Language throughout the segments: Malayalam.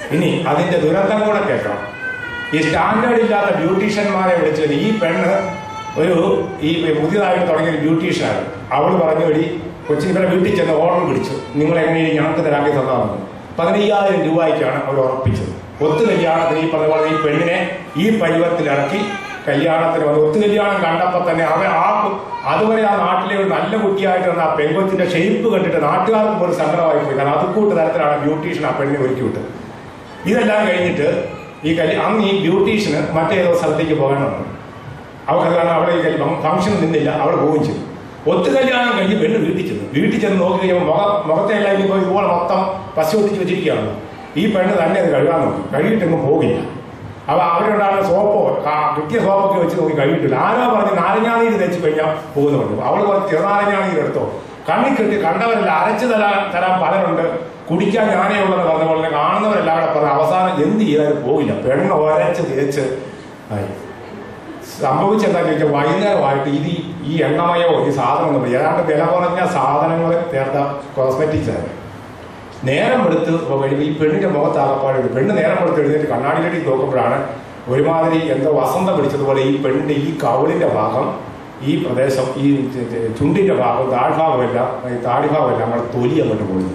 ഇനി അതിന്റെ ദുരന്തം കൂടെ കേൾക്കണം ഈ സ്റ്റാൻഡേർഡ് ഇല്ലാത്ത ബ്യൂട്ടീഷ്യന്മാരെ വിളിച്ചത് ഈ പെണ്ണ് ഒരു ഈ പുതിയതായിട്ട് തുടങ്ങിയ ഒരു ബ്യൂട്ടീഷ്യനാണ് അവൾ പറഞ്ഞു വഴി കൊച്ചിൻ ഇവരെ വീട്ടിൽ ചെന്ന് ഓർഡർ പിടിച്ചു നിങ്ങൾ എങ്ങനെ ഞങ്ങൾക്ക് തരാക്കി തന്നാമെന്ന് പതിനയ്യായിരം രൂപയ്ക്കാണ് അവർ ഉറപ്പിച്ചത് ഒത്തു കല്യാണത്തിന് ഈ പറഞ്ഞ പോലെ ഈ പെണ്ണിനെ ഈ പരുവത്തിലിറക്കി കല്യാണത്തിന് വന്ന് ഒത്തു കല്യാണം കണ്ടപ്പോൾ തന്നെ അവൻ ആ കു- അതുവരെ ആ നാട്ടിലെ ഒരു നല്ല കുട്ടിയായിട്ട് വന്ന ആ പെങ്കൊച്ചിന്റെ ഷേപ്പ് കണ്ടിട്ട് നാട്ടുകാർക്ക് പോലും സങ്കടമായി പോയി കാരണം അതുകൂട്ട് തരത്തിലാണ് ബ്യൂട്ടീഷ്യൻ ആ പെണ്ണിനെ ഒരുക്കി വിട്ടത് ഇതെല്ലാം കഴിഞ്ഞിട്ട് ഈ കല്യാണം അന്ന് ഈ ബ്യൂട്ടീഷ്യന് മറ്റേതോ സ്ഥലത്തേക്ക് പോകണമെന്ന് അവർക്ക് കാരണം അവിടെ ഈ ഫംഗ്ഷൻ നിന്നില്ല അവിടെ പോവുകയും ചെയ്തു ഒത്തു കല്യാണം കഴിഞ്ഞ് പെണ്ണ് വീട്ടിൽ ചെന്നു വീട്ടിൽ ചെന്ന് നോക്കി കഴിയുമ്പോൾ മുഖ മുഖത്തെ എല്ലാം ഇനിയിപ്പോൾ ഇതുപോലെ മൊത്തം പശു ഒട്ടിച്ച് വെച്ചിരിക്കുകയാണല്ലോ ഈ പെണ്ണ് തന്നെ അത് കഴുകാൻ നോക്കി കഴുകിയിട്ടൊന്നും പോകില്ല അപ്പൊ അവരുണ്ടാകുന്ന സോപ്പോ കാ- കിട്ടിയ സോപ്പൊക്കെ വെച്ച് നോക്കി കഴുകിയിട്ടില്ല ആരോ പറഞ്ഞ് നാരങ്ങാനീര് തേച്ച് കഴിഞ്ഞാൽ പോകുന്നു പറഞ്ഞു അവൾ പറഞ്ഞ് ചെറുനാരങ്ങാനീര് എടുത്തോ കണ്ണി കെട്ടി കണ്ടവരല്ല അരച്ചു തരാൻ തരാൻ പലരുണ്ട് കുടിക്കാൻ ഞാനേ ഉള്ളെന്ന് പറഞ്ഞ പോലെ കാണുന്നവരെല്ലാം കൂടെ പറഞ്ഞ അവസാനം എന്ത് ചെയ്താലും പോകില്ല പെണ്ണ് ഒരച്ച് തേച്ച് ആയി സംഭവിച്ചെന്താ ചോദിച്ചാൽ വൈകുന്നേരമായിട്ട് ഇത് ഈ- ഈ എണ്ണമയോ ഈ സാധനമൊന്നും ഏതാണ്ട് വില കുറഞ്ഞ സാധനങ്ങൾ ചേർത്ത കോസ്മെറ്റിക്സ് ആണ് നേരം എടുത്ത് കഴിയുമ്പോൾ ഈ പെണ്ണിന്റെ മുഖത്ത് ആകപ്പാട് ഒരു പെണ്ണ് നേരം എടുത്ത് എഴുന്നേറ്റ് കണ്ണാടിയിലേക്ക് നോക്കുമ്പോഴാണ് ഒരുമാതിരി എന്തോ വസന്തം പിടിച്ചതുപോലെ ഈ പെണ്ണിന്റെ ഈ കവിളിന്റെ ഭാഗം ഈ പ്രദേശം ഈ ചെ- ചെ- ചുണ്ടിന്റെ ഭാഗം താഴ്ഭാഗമെല്ലാം ഈ താടിഭാഗമെല്ലാം നമ്മുടെ തൊലി അങ്ങോട്ട് പൊളിഞ്ഞു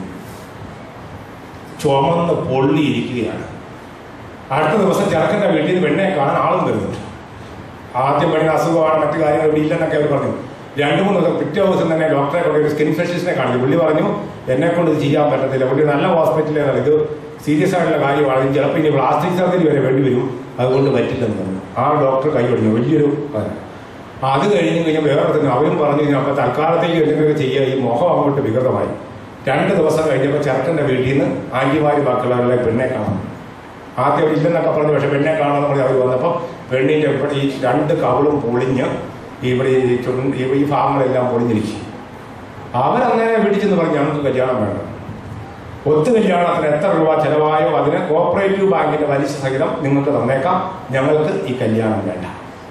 ചുമന്ന് പൊള്ളിയിരിക്കുകയാണ് അടുത്ത ദിവസം ചെറുക്കൻ്റെ വീട്ടിൽ നിന്ന് പെണ്ണെ കാണാൻ ആളും വരുന്നുണ്ട് ആദ്യം പെണ്ണിന് അസുഖമാണ് മറ്റു കാര്യങ്ങൾ ഇവിടെ ഇല്ലെന്നൊക്കെ അവർ പറഞ്ഞു രണ്ടു മൂന്ന് ദിവസം പിറ്റേ ദിവസം തന്നെ ഡോക്ടറെ കൊണ്ട് ഒരു സ്കിൻ സ്പെഷ്യലിസ്റ്റിനെ കാണിച്ചു പുള്ളി പറഞ്ഞു എന്നെ കൊണ്ട് ഇത് ചെയ്യാൻ പറ്റത്തില്ല പുള്ളി നല്ല ഹോസ്പിറ്റലാണ് ഇത് സീരിയസ് ആയിട്ടുള്ള കാര്യമാണ് ഇത് ചിലപ്പോൾ ഇനി പ്ലാസ്റ്റിക് സർജറി വരെ വേണ്ടി വരും അതുകൊണ്ട് പറ്റില്ലെന്ന് പറഞ്ഞു ആ ഡോക്ടർ കൈ ഒടിഞ്ഞു വലിയൊരു കാര്യം. അത് കഴിഞ്ഞ് കഴിഞ്ഞാൽ വേറെ തന്നെ അവരും പറഞ്ഞു കഴിഞ്ഞാൽ അപ്പോൾ തൽക്കാലത്തേക്ക് എന്തെങ്കിലുമൊക്കെ ചെയ്യുക ഈ മുഖം അങ്ങോട്ട് വികൃതമായി രണ്ട് ദിവസം കഴിഞ്ഞപ്പോൾ ചെറുക്കൻ്റെ വീട്ടിൽ നിന്ന് ആൻറ്റിമാരി ബാക്കിയുള്ളവരെ പെണ്ണെ കാണാം ആദ്യം അവർ ഇല്ലെന്നൊക്കെ പറഞ്ഞു പക്ഷെ പെണ്ണെ കാണാൻ പറഞ്ഞ് അവർ വന്നപ്പോൾ പെണ്ണിന്റെ ഇവിടെ ഈ രണ്ട് കവളും പൊളിഞ്ഞ് ഇവിടെ ഈ ചുണ്ട് ഈ- ഈ ഭാഗങ്ങളെല്ലാം പൊളിഞ്ഞിരിക്കും അവരങ്ങനെ വീട്ടിൽ ചെന്ന് പറഞ്ഞു ഞങ്ങൾക്ക് കല്യാണം വേണ്ട ഒത്തു കല്യാണത്തിന് എത്ര രൂപ ചെലവായോ അതിന് കോപ്പറേറ്റീവ് ബാങ്കിന്റെ പലിശ സഹിതം നിങ്ങൾക്ക് തന്നേക്കാം ഞങ്ങൾക്ക് ഈ കല്യാണം വേണ്ട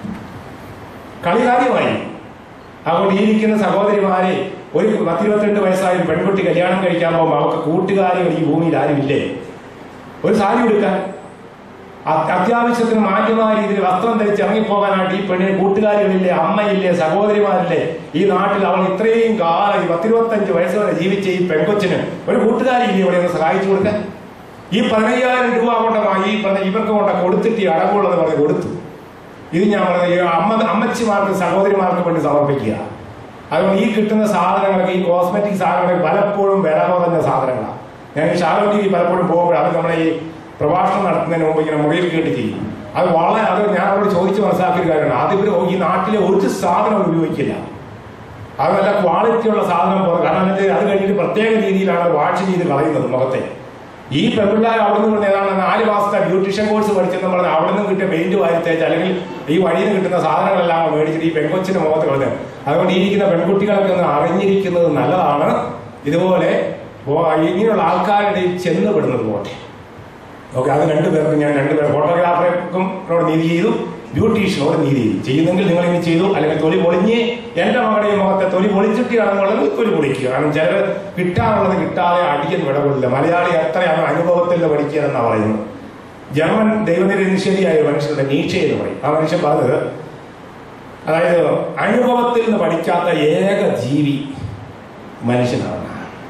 കളികാര്യമായി അതുകൊണ്ട് ഈ ഇരിക്കുന്ന സഹോദരിമാരെ ഒരു പത്തിരുപത്തിരണ്ട് വയസ്സായ ഒരു പെൺകുട്ടി കല്യാണം കഴിക്കാൻ പോകുമ്പോൾ അവർക്ക് കൂട്ടുകാരികൾ ഈ ഭൂമിയിൽ ആരുമില്ലേ ഒരു സാരി എടുക്കാൻ അ- അത്യാവശ്യത്തിന് മാന്യമായ രീതിയിൽ വസ്ത്രം ധരിച്ച് ഇറങ്ങിപ്പോകാനായിട്ട് ഈ പെണ്ണിന് കൂട്ടുകാരികളില്ലേ അമ്മയില്ലേ സഹോദരിമാരില്ലേ ഈ നാട്ടിൽ അവൾ ഇത്രയും കാലം ഈ പത്തിരുപത്തഞ്ച് വയസ്സ് വരെ ജീവിച്ച ഈ പെൺകൊച്ചിന് ഒരു കൂട്ടുകാരിയില്ലേ ഇവിടെ ഒന്ന് സഹായിച്ചു കൊടുക്കാൻ ഈ പതിനയ്യായിരം രൂപ കൊണ്ടമായി ഈ പറഞ്ഞ ഇവർക്ക് കൊണ്ട് കൊടുത്തിട്ട് ഈ അടവുള്ളത് പറഞ്ഞ് കൊടുത്തു ഇത് ഞാൻ പറഞ്ഞത് ഈ അമ്മ അമ്മച്ചിമാർക്ക് സഹോദരിമാർക്ക് വേണ്ടി സമർപ്പിക്കുക അതുകൊണ്ട് ഈ കിട്ടുന്ന സാധനങ്ങളൊക്കെ ഈ കോസ്മെറ്റിക് സാധനങ്ങളൊക്കെ പലപ്പോഴും വില കുറഞ്ഞ സാധനങ്ങളാണ് ഞാൻ ഈ ഷാലോൺ ടി വി പലപ്പോഴും പോകുമ്പോൾ അത് നമ്മളെ ഈ പ്രഭാഷണം നടത്തുന്നതിന് മുമ്പ് ഇങ്ങനെ മുറിയിൽ കേട്ട് ചെയ്യും അത് വളരെ അത് ഞാൻ അവരോട് ചോദിച്ച് മനസ്സിലാക്കിയ ഒരു കാര്യമാണ് അത് ഇവർ ഈ നാട്ടിലെ ഒരു സാധനം ഉപയോഗിക്കില്ല അത് നല്ല ക്വാളിറ്റിയുള്ള സാധനം പോലെ കാരണം എന്താ വെച്ചാൽ അത് കഴിഞ്ഞിട്ട് പ്രത്യേക രീതിയിലാണ് വാഷ് ചെയ്ത് കളയുന്നത് മുഖത്തെ ഈ പെൺപിള്ളേർ അവിടെ നിന്ന് പറഞ്ഞ ഏതാണ് നാല് മാസത്തെ ബ്യൂട്ടീഷ്യൻ കോഴ്സ് പഠിച്ചെന്ന് പറഞ്ഞാൽ അവിടെ നിന്ന് കിട്ടിയ പെയിന്റ് വാരിത്തേച്ച് അല്ലെങ്കിൽ ഈ വഴിയിൽ നിന്ന് കിട്ടുന്ന സാധനങ്ങളെല്ലാം മേടിച്ചിട്ട് ഈ പെൺകൊച്ചിന്റെ മുഖത്ത് കളഞ്ഞ് അതുകൊണ്ട് ഈ ഇരിക്കുന്ന പെൺകുട്ടികളൊക്കെ ഒന്ന് അറിഞ്ഞിരിക്കുന്നത് നല്ലതാണ് ഇതുപോലെ ഓ- ഇങ്ങനെയുള്ള ആൾക്കാരുടെ ഈ ചെന്ന് പെടുന്നത് പോട്ടെ ഓക്കെ അത് രണ്ടുപേർക്കും ഞാൻ രണ്ടുപേർ ഫോട്ടോഗ്രാഫർക്കും നീതി ചെയ്തു ബ്യൂട്ടീഷ്യനോട് നീതി ചെയ്തു ചെയ്യുന്നെങ്കിൽ നിങ്ങൾ ഇനി ചെയ്തു അല്ലെങ്കിൽ തൊലി പൊളിഞ്ഞ് എന്റെ മകളുടെ മുഖത്തെ തൊലി പൊളിച്ചിട്ടാണെന്നുള്ളത് തൊലി പൊളിക്കുക കാരണം ചിലർ കിട്ടാനുള്ളത് കിട്ടാതെ അടിയൻ വിടവില്ല മലയാളി എത്രയാണ് അനുഭവത്തിൽ പഠിക്കുക എന്നാണ് പറയുന്നത് ജർമ്മൻ ദൈവനിരനിഷേധിയായ മനുഷ്യരുടെ നീക്ഷ എന്ന് പറയും ആ മനുഷ്യൻ പറഞ്ഞത് അതായത് അനുഭവത്തിൽ നിന്ന് പഠിക്കാത്ത ഏക ജീവി മനുഷ്യനാണ്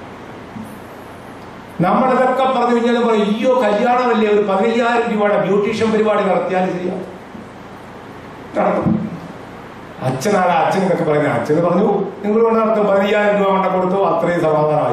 നമ്മളിതൊക്കെ പറഞ്ഞു കഴിഞ്ഞാൽ പറയും അയ്യോ കല്യാണമല്ലേ ഒരു പതിനയ്യായിരം രൂപയുടെ ബ്യൂട്ടീഷ്യൻ പരിപാടി നടത്തിയാൽ ശരിയാണ് നടത്തും അച്ഛനാണ് അച്ഛൻ എന്നൊക്കെ പറയുന്നത് അച്ഛന് പറഞ്ഞു നിങ്ങൾ കൊണ്ട് നടത്തും പതിനയ്യായിരം രൂപ കൊണ്ട് കൊടുത്തു അത്രയും സമാധാനമായി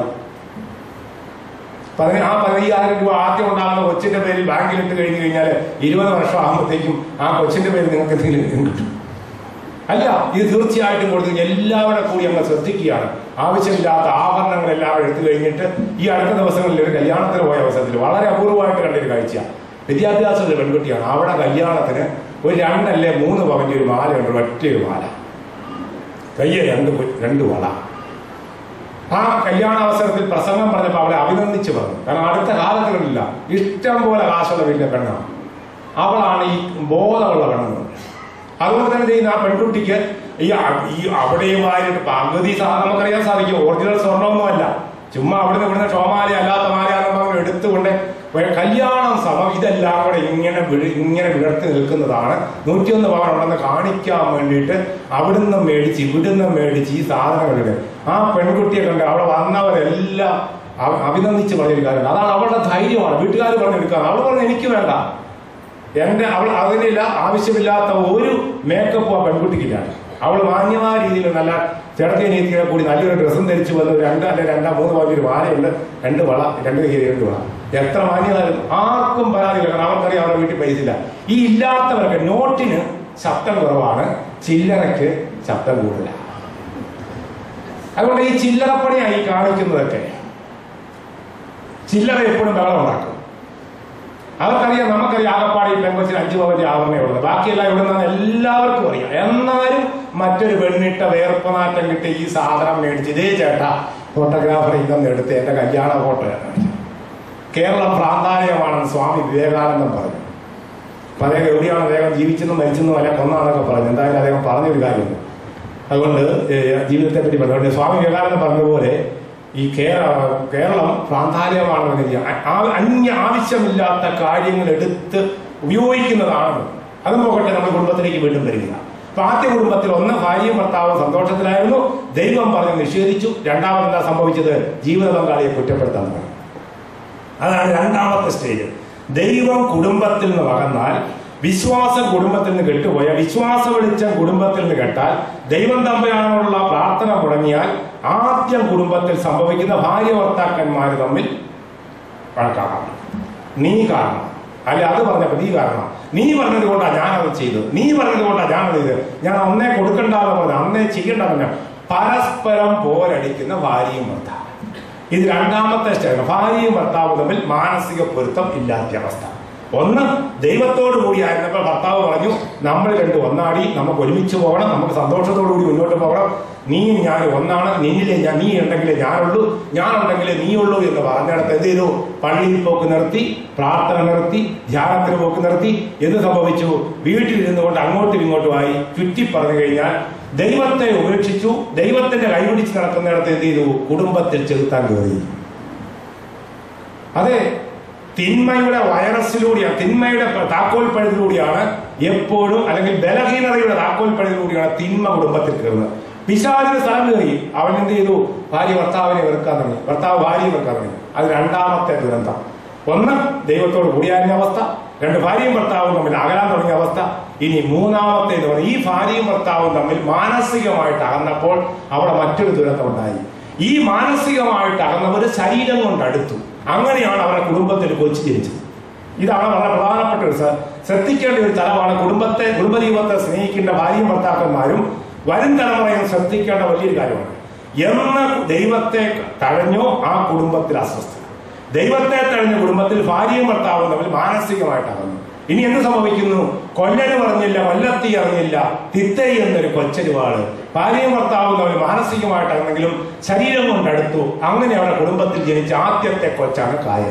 പതിന ആ പതിനയ്യായിരം രൂപ ആദ്യം ഉണ്ടാകുന്ന കൊച്ചിന്റെ പേരിൽ ബാങ്കിലിട്ട് കഴിഞ്ഞു കഴിഞ്ഞാൽ ഇരുപത് വർഷം ആകുമ്പോഴത്തേക്കും ആ കൊച്ചിന്റെ പേരിൽ നിങ്ങൾക്ക് എന്തെങ്കിലും കിട്ടും അല്ല ഇത് തീർച്ചയായിട്ടും കൊടുത്ത് എല്ലാവരും കൂടി അങ്ങ് ശ്രദ്ധിക്കുകയാണ് ആവശ്യമില്ലാത്ത ആഭരണങ്ങൾ എല്ലാവരും എടുത്തു കഴിഞ്ഞിട്ട് ഈ അടുത്ത ദിവസങ്ങളിൽ ഒരു കല്യാണത്തിന് പോയ അവസരത്തിൽ വളരെ അപൂർവമായിട്ട് കണ്ടൊരു കാഴ്ച വിദ്യാഭ്യാസമുള്ള പെൺകുട്ടിയാണ് അവിടെ കല്യാണത്തിന് ഒരു രണ്ടല്ലേ മൂന്ന് പവന്റെ ഒരു മാലയുണ്ട് ഒറ്റ ഒരു മാല കയ്യെ രണ്ട് കു- രണ്ട് വള ആ കല്യാണ അവസരത്തിൽ പ്രസംഗം പറഞ്ഞപ്പോൾ അവളെ അഭിനന്ദിച്ച് പറഞ്ഞു കാരണം അടുത്ത കാലത്തുകളില്ല ഇഷ്ടം പോലെ കാശുള്ള വലിയ പെണ്ണാണ് അവളാണ് ഈ ബോധമുള്ള പെണ്ണെന്ന് അതുകൊണ്ട് തന്നെ ചെയ്യുന്ന ആ പെൺകുട്ടിക്ക് ഈ അ- ഈ അവിടെയുമായിട്ട് പകുതി സാ- നമുക്കറിയാൻ സാധിക്കും ഒറിജിനൽ സ്വർണ്ണമൊന്നുമല്ല ചുമ്മാ അവിടുന്ന് ഇവിടുന്ന് ഷോമാല അല്ലാത്ത മാലയാണെന്ന് പറഞ്ഞ് എടുത്തുകൊണ്ട് ഒരു കല്യാണം സമം ഇതെല്ലാം കൂടെ ഇങ്ങനെ വിഴി- ഇങ്ങനെ വിടർത്തി നിൽക്കുന്നതാണ് നൂറ്റിയൊന്ന് പവൻ ഉണ്ടെന്ന് കാണിക്കാൻ വേണ്ടിയിട്ട് അവിടുന്ന് മേടിച്ച് ഇവിടുന്ന് മേടിച്ച് ഈ സാധനങ്ങളില് ആ പെൺകുട്ടിയെ കണ്ട് അവിടെ വന്നവരെല്ലാം അവ- അഭിനന്ദിച്ച് പറഞ്ഞൊരു കാര്യമാണ് അതാണ് അവളുടെ ധൈര്യമാണ് വീട്ടുകാർ പറഞ്ഞെടുക്കുക അവൾ പറഞ്ഞു എനിക്ക് വേണ്ട എന്റെ അവൾ അതിനില്ല ആവശ്യമില്ലാത്ത ഒരു മേക്കപ്പും ആ പെൺകുട്ടിക്കില്ല അവൾ മാന്യമായ രീതിയിൽ നല്ല ചേട്ടത്തി നീതികളെ കൂടി നല്ലൊരു ഡ്രസ്സും ധരിച്ചു വന്ന് രണ്ട് അല്ലെ രണ്ടാ മൂന്ന് പവൻ ഒരു മാലയുണ്ട് രണ്ട് വള രണ്ട് കൈ രണ്ട് വള എത്ര മാന്യതായിരുന്നു ആർക്കും പരാതിയില്ല കാരണം അവർക്കറിയാം അവരുടെ വീട്ടിൽ പൈസ ഇല്ല ഈ ഇല്ലാത്തവർക്ക് നോട്ടിന് ശബ്ദം കുറവാണ് ചില്ലറയ്ക്ക് ശബ്ദം കൂടുതലാണ് അതുകൊണ്ട് ഈ ചില്ലറപ്പണിയായി കാണിക്കുന്നതൊക്കെ ചില്ലറ എപ്പോഴും ബഹളം ഉണ്ടാക്കും അവർക്കറിയാം നമുക്കറിയാം ആകപ്പാടി പെങ്കൊച്ചിന് അഞ്ചു പവന്റെ ആവരണേ ഉള്ളത് ബാക്കിയെല്ലാം ഇവിടെ നിന്ന് എല്ലാവർക്കും അറിയാം എന്നാലും മറ്റൊരു പെണ്ണിട്ട വേർപ്പനാറ്റം കിട്ടി ഈ സാധനം മേടിച്ച് ഇതേ ചേട്ടാ ഫോട്ടോഗ്രാഫർ ഇതൊന്ന് എടുത്ത് എന്റെ കല്യാണ ഫോട്ടോ കേരളം പ്രാന്താലയമാണെന്ന് സ്വാമി വിവേകാനന്ദൻ പറഞ്ഞു അപ്പൊ അദ്ദേഹം എവിടെയാണ് അദ്ദേഹം ജീവിച്ചെന്നും മരിച്ചെന്നും അല്ല കൊന്നാന്നൊക്കെ പറഞ്ഞു എന്തായാലും അദ്ദേഹം പറഞ്ഞൊരു കാര്യമുണ്ട് അതുകൊണ്ട് ഏഹ്, ജീവിതത്തെ പറ്റി പറഞ്ഞു അതുകൊണ്ട് സ്വാമി വിവേകാനന്ദൻ പറഞ്ഞതുപോലെ ഈ കേരള കേരളം പ്രാന്താലയമാണെന്ന് കരുതി അ- ആ- അന്യ ആവശ്യമില്ലാത്ത കാര്യങ്ങൾ എടുത്ത് ഉപയോഗിക്കുന്നതാണ് അത് നോക്കട്ടെ നമ്മുടെ കുടുംബത്തിലേക്ക് വീണ്ടും വരിക അപ്പൊ ആദ്യ കുടുംബത്തിൽ ഒന്ന് ഭാര്യയും ഭർത്താവും സന്തോഷത്തിലായിരുന്നു ദൈവം പറഞ്ഞ് നിഷേധിച്ചു രണ്ടാമത് എന്താ സംഭവിച്ചത് ജീവിത പങ്കാളിയെ കുറ്റപ്പെടുത്താൻ തുടങ്ങി അതാണ് രണ്ടാമത്തെ സ്റ്റേജ് ദൈവം കുടുംബത്തിൽ നിന്ന് വകന്നാൽ വിശ്വാസം കുടുംബത്തിൽ നിന്ന് കെട്ടുപോയ വിശ്വാസ വെളിച്ചം കുടുംബത്തിൽ നിന്ന് കെട്ടാൽ ദൈവം തമ്പുരാനോടുള്ള പ്രാർത്ഥന മുടങ്ങിയാൽ ആദ്യം കുടുംബത്തിൽ സംഭവിക്കുന്ന ഭാര്യ ഭർത്താക്കന്മാർ തമ്മിൽ വഴക്കാകാം നീ കാരണം അല്ലെ അത് പറഞ്ഞപ്പോ നീ കാരണം നീ പറഞ്ഞത് കൊണ്ടാ ഞാനത് ചെയ്തത് നീ പറഞ്ഞത് കൊണ്ടാ ഞാനത് ചെയ്തത് ഞാൻ അന്നേ കൊടുക്കണ്ടെന്ന് പറഞ്ഞു അന്നേ ചെയ്യണ്ടെന്ന് പരസ്പരം പോരടിക്കുന്ന ഭാര്യയും ഭർത്താവും ഇത് രണ്ടാമത്തെ സ്റ്റേജ് ഭാര്യയും ഭർത്താവും തമ്മിൽ മാനസിക പൊരുത്തം ഇല്ലാത്ത അവസ്ഥ ഒന്ന് ദൈവത്തോടു കൂടി ആയിരുന്നപ്പോൾ ഭർത്താവ് പറഞ്ഞു നമ്മൾ രണ്ട് ഒന്നാടി നമുക്ക് ഒരുമിച്ച് പോകണം നമുക്ക് സന്തോഷത്തോടു കൂടി മുന്നോട്ട് പോകണം നീയും ഞാൻ ഒന്നാണ് നിന്നിലെ ഞാൻ നീ ഉണ്ടെങ്കിലേ ഞാനുള്ളൂ ഞാൻ ഉണ്ടെങ്കിലേ നീ ഉള്ളൂ എന്ന് പറഞ്ഞിടത്ത് എന്ത് ചെയ്തു പള്ളിയിൽ പോക്ക് നിർത്തി പ്രാർത്ഥന നിർത്തി ധ്യാനത്തിന് പോക്ക് നിർത്തി എന്ത് സംഭവിച്ചു വീട്ടിലിരുന്നു കൊണ്ട് അങ്ങോട്ടും ഇങ്ങോട്ടുമായി ചുറ്റി പറഞ്ഞു കഴിഞ്ഞാൽ ദൈവത്തെ ഉപേക്ഷിച്ചു ദൈവത്തിന്റെ കൈപിടിച്ച് നടക്കുന്നിടത്ത് എന്ത് ചെയ്തു കുടുംബത്തിൽ ചെലുത്താൻ കയറി അതെ തിന്മയുടെ വൈറസിലൂടെയാണ് തിന്മയുടെ താക്കോൽ പഴുതിലൂടെയാണ് എപ്പോഴും അല്ലെങ്കിൽ ബലഹീനതയുടെ താക്കോൽ പഴുതിലൂടെയാണ് തിന്മ കുടുംബത്തിൽ കയറുന്നത് പിശാചിന് സ്ഥലം കയറി അവൻ എന്ത് ചെയ്തു ഭാര്യ ഭർത്താവിനെ വെറുക്കാൻ തുടങ്ങി ഭർത്താവ് ഭാര്യയെ വെറുക്കാൻ തുടങ്ങി അത് രണ്ടാമത്തെ ദുരന്തം ഒന്ന് ദൈവത്തോട് കൂടിയായിരുന്ന അവസ്ഥ രണ്ട് ഭാര്യയും ഭർത്താവും തമ്മിൽ അകലാൻ തുടങ്ങിയ അവസ്ഥ ഇനി മൂന്നാമത്തെ എന്ന് പറഞ്ഞാൽ ഈ ഭാര്യയും ഭർത്താവും തമ്മിൽ മാനസികമായിട്ട് അകന്നപ്പോൾ അവിടെ മറ്റൊരു ദുരന്തം ഉണ്ടായി ഈ മാനസികമായിട്ട് അകന്നവർ ശരീരം കൊണ്ട് അടുത്തു അങ്ങനെയാണ് അവരുടെ കുടുംബത്തിൽ കൊച്ചു ജനിച്ചത് ഇതാണ് വളരെ പ്രധാനപ്പെട്ട ഒരു സ- ശ്രദ്ധിക്കേണ്ട ഒരു തലമാണ് കുടുംബത്തെ കുടുംബജീവിതത്തെ സ്നേഹിക്കേണ്ട ഭാര്യയും ഭർത്താക്കന്മാരും വരും തലമുറയും ശ്രദ്ധിക്കേണ്ട വലിയൊരു കാര്യമാണ് എന്ന് ദൈവത്തെ തഴഞ്ഞോ ആ കുടുംബത്തിൽ അസ്വസ്ഥത ദൈവത്തെ തഴഞ്ഞ കുടുംബത്തിൽ ഭാര്യയും ഭർത്താവും തമ്മിൽ മാനസികമായിട്ട് അകന്നു ഇനി എന്ത് സംഭവിക്കുന്നു കൊല്ലന് പറഞ്ഞില്ല കൊല്ലത്തി അറിഞ്ഞില്ല തിത്തൈ എന്നൊരു കൊച്ചരുവാള് ഭാര്യയും ഭർത്താവും തമ്മിൽ മാനസികമായിട്ടാണെങ്കിലും ശരീരം കൊണ്ട് അടുത്തു അങ്ങനെ അവരുടെ കുടുംബത്തിൽ ജനിച്ച ആദ്യത്തെ കൊച്ചാണ് കായൻ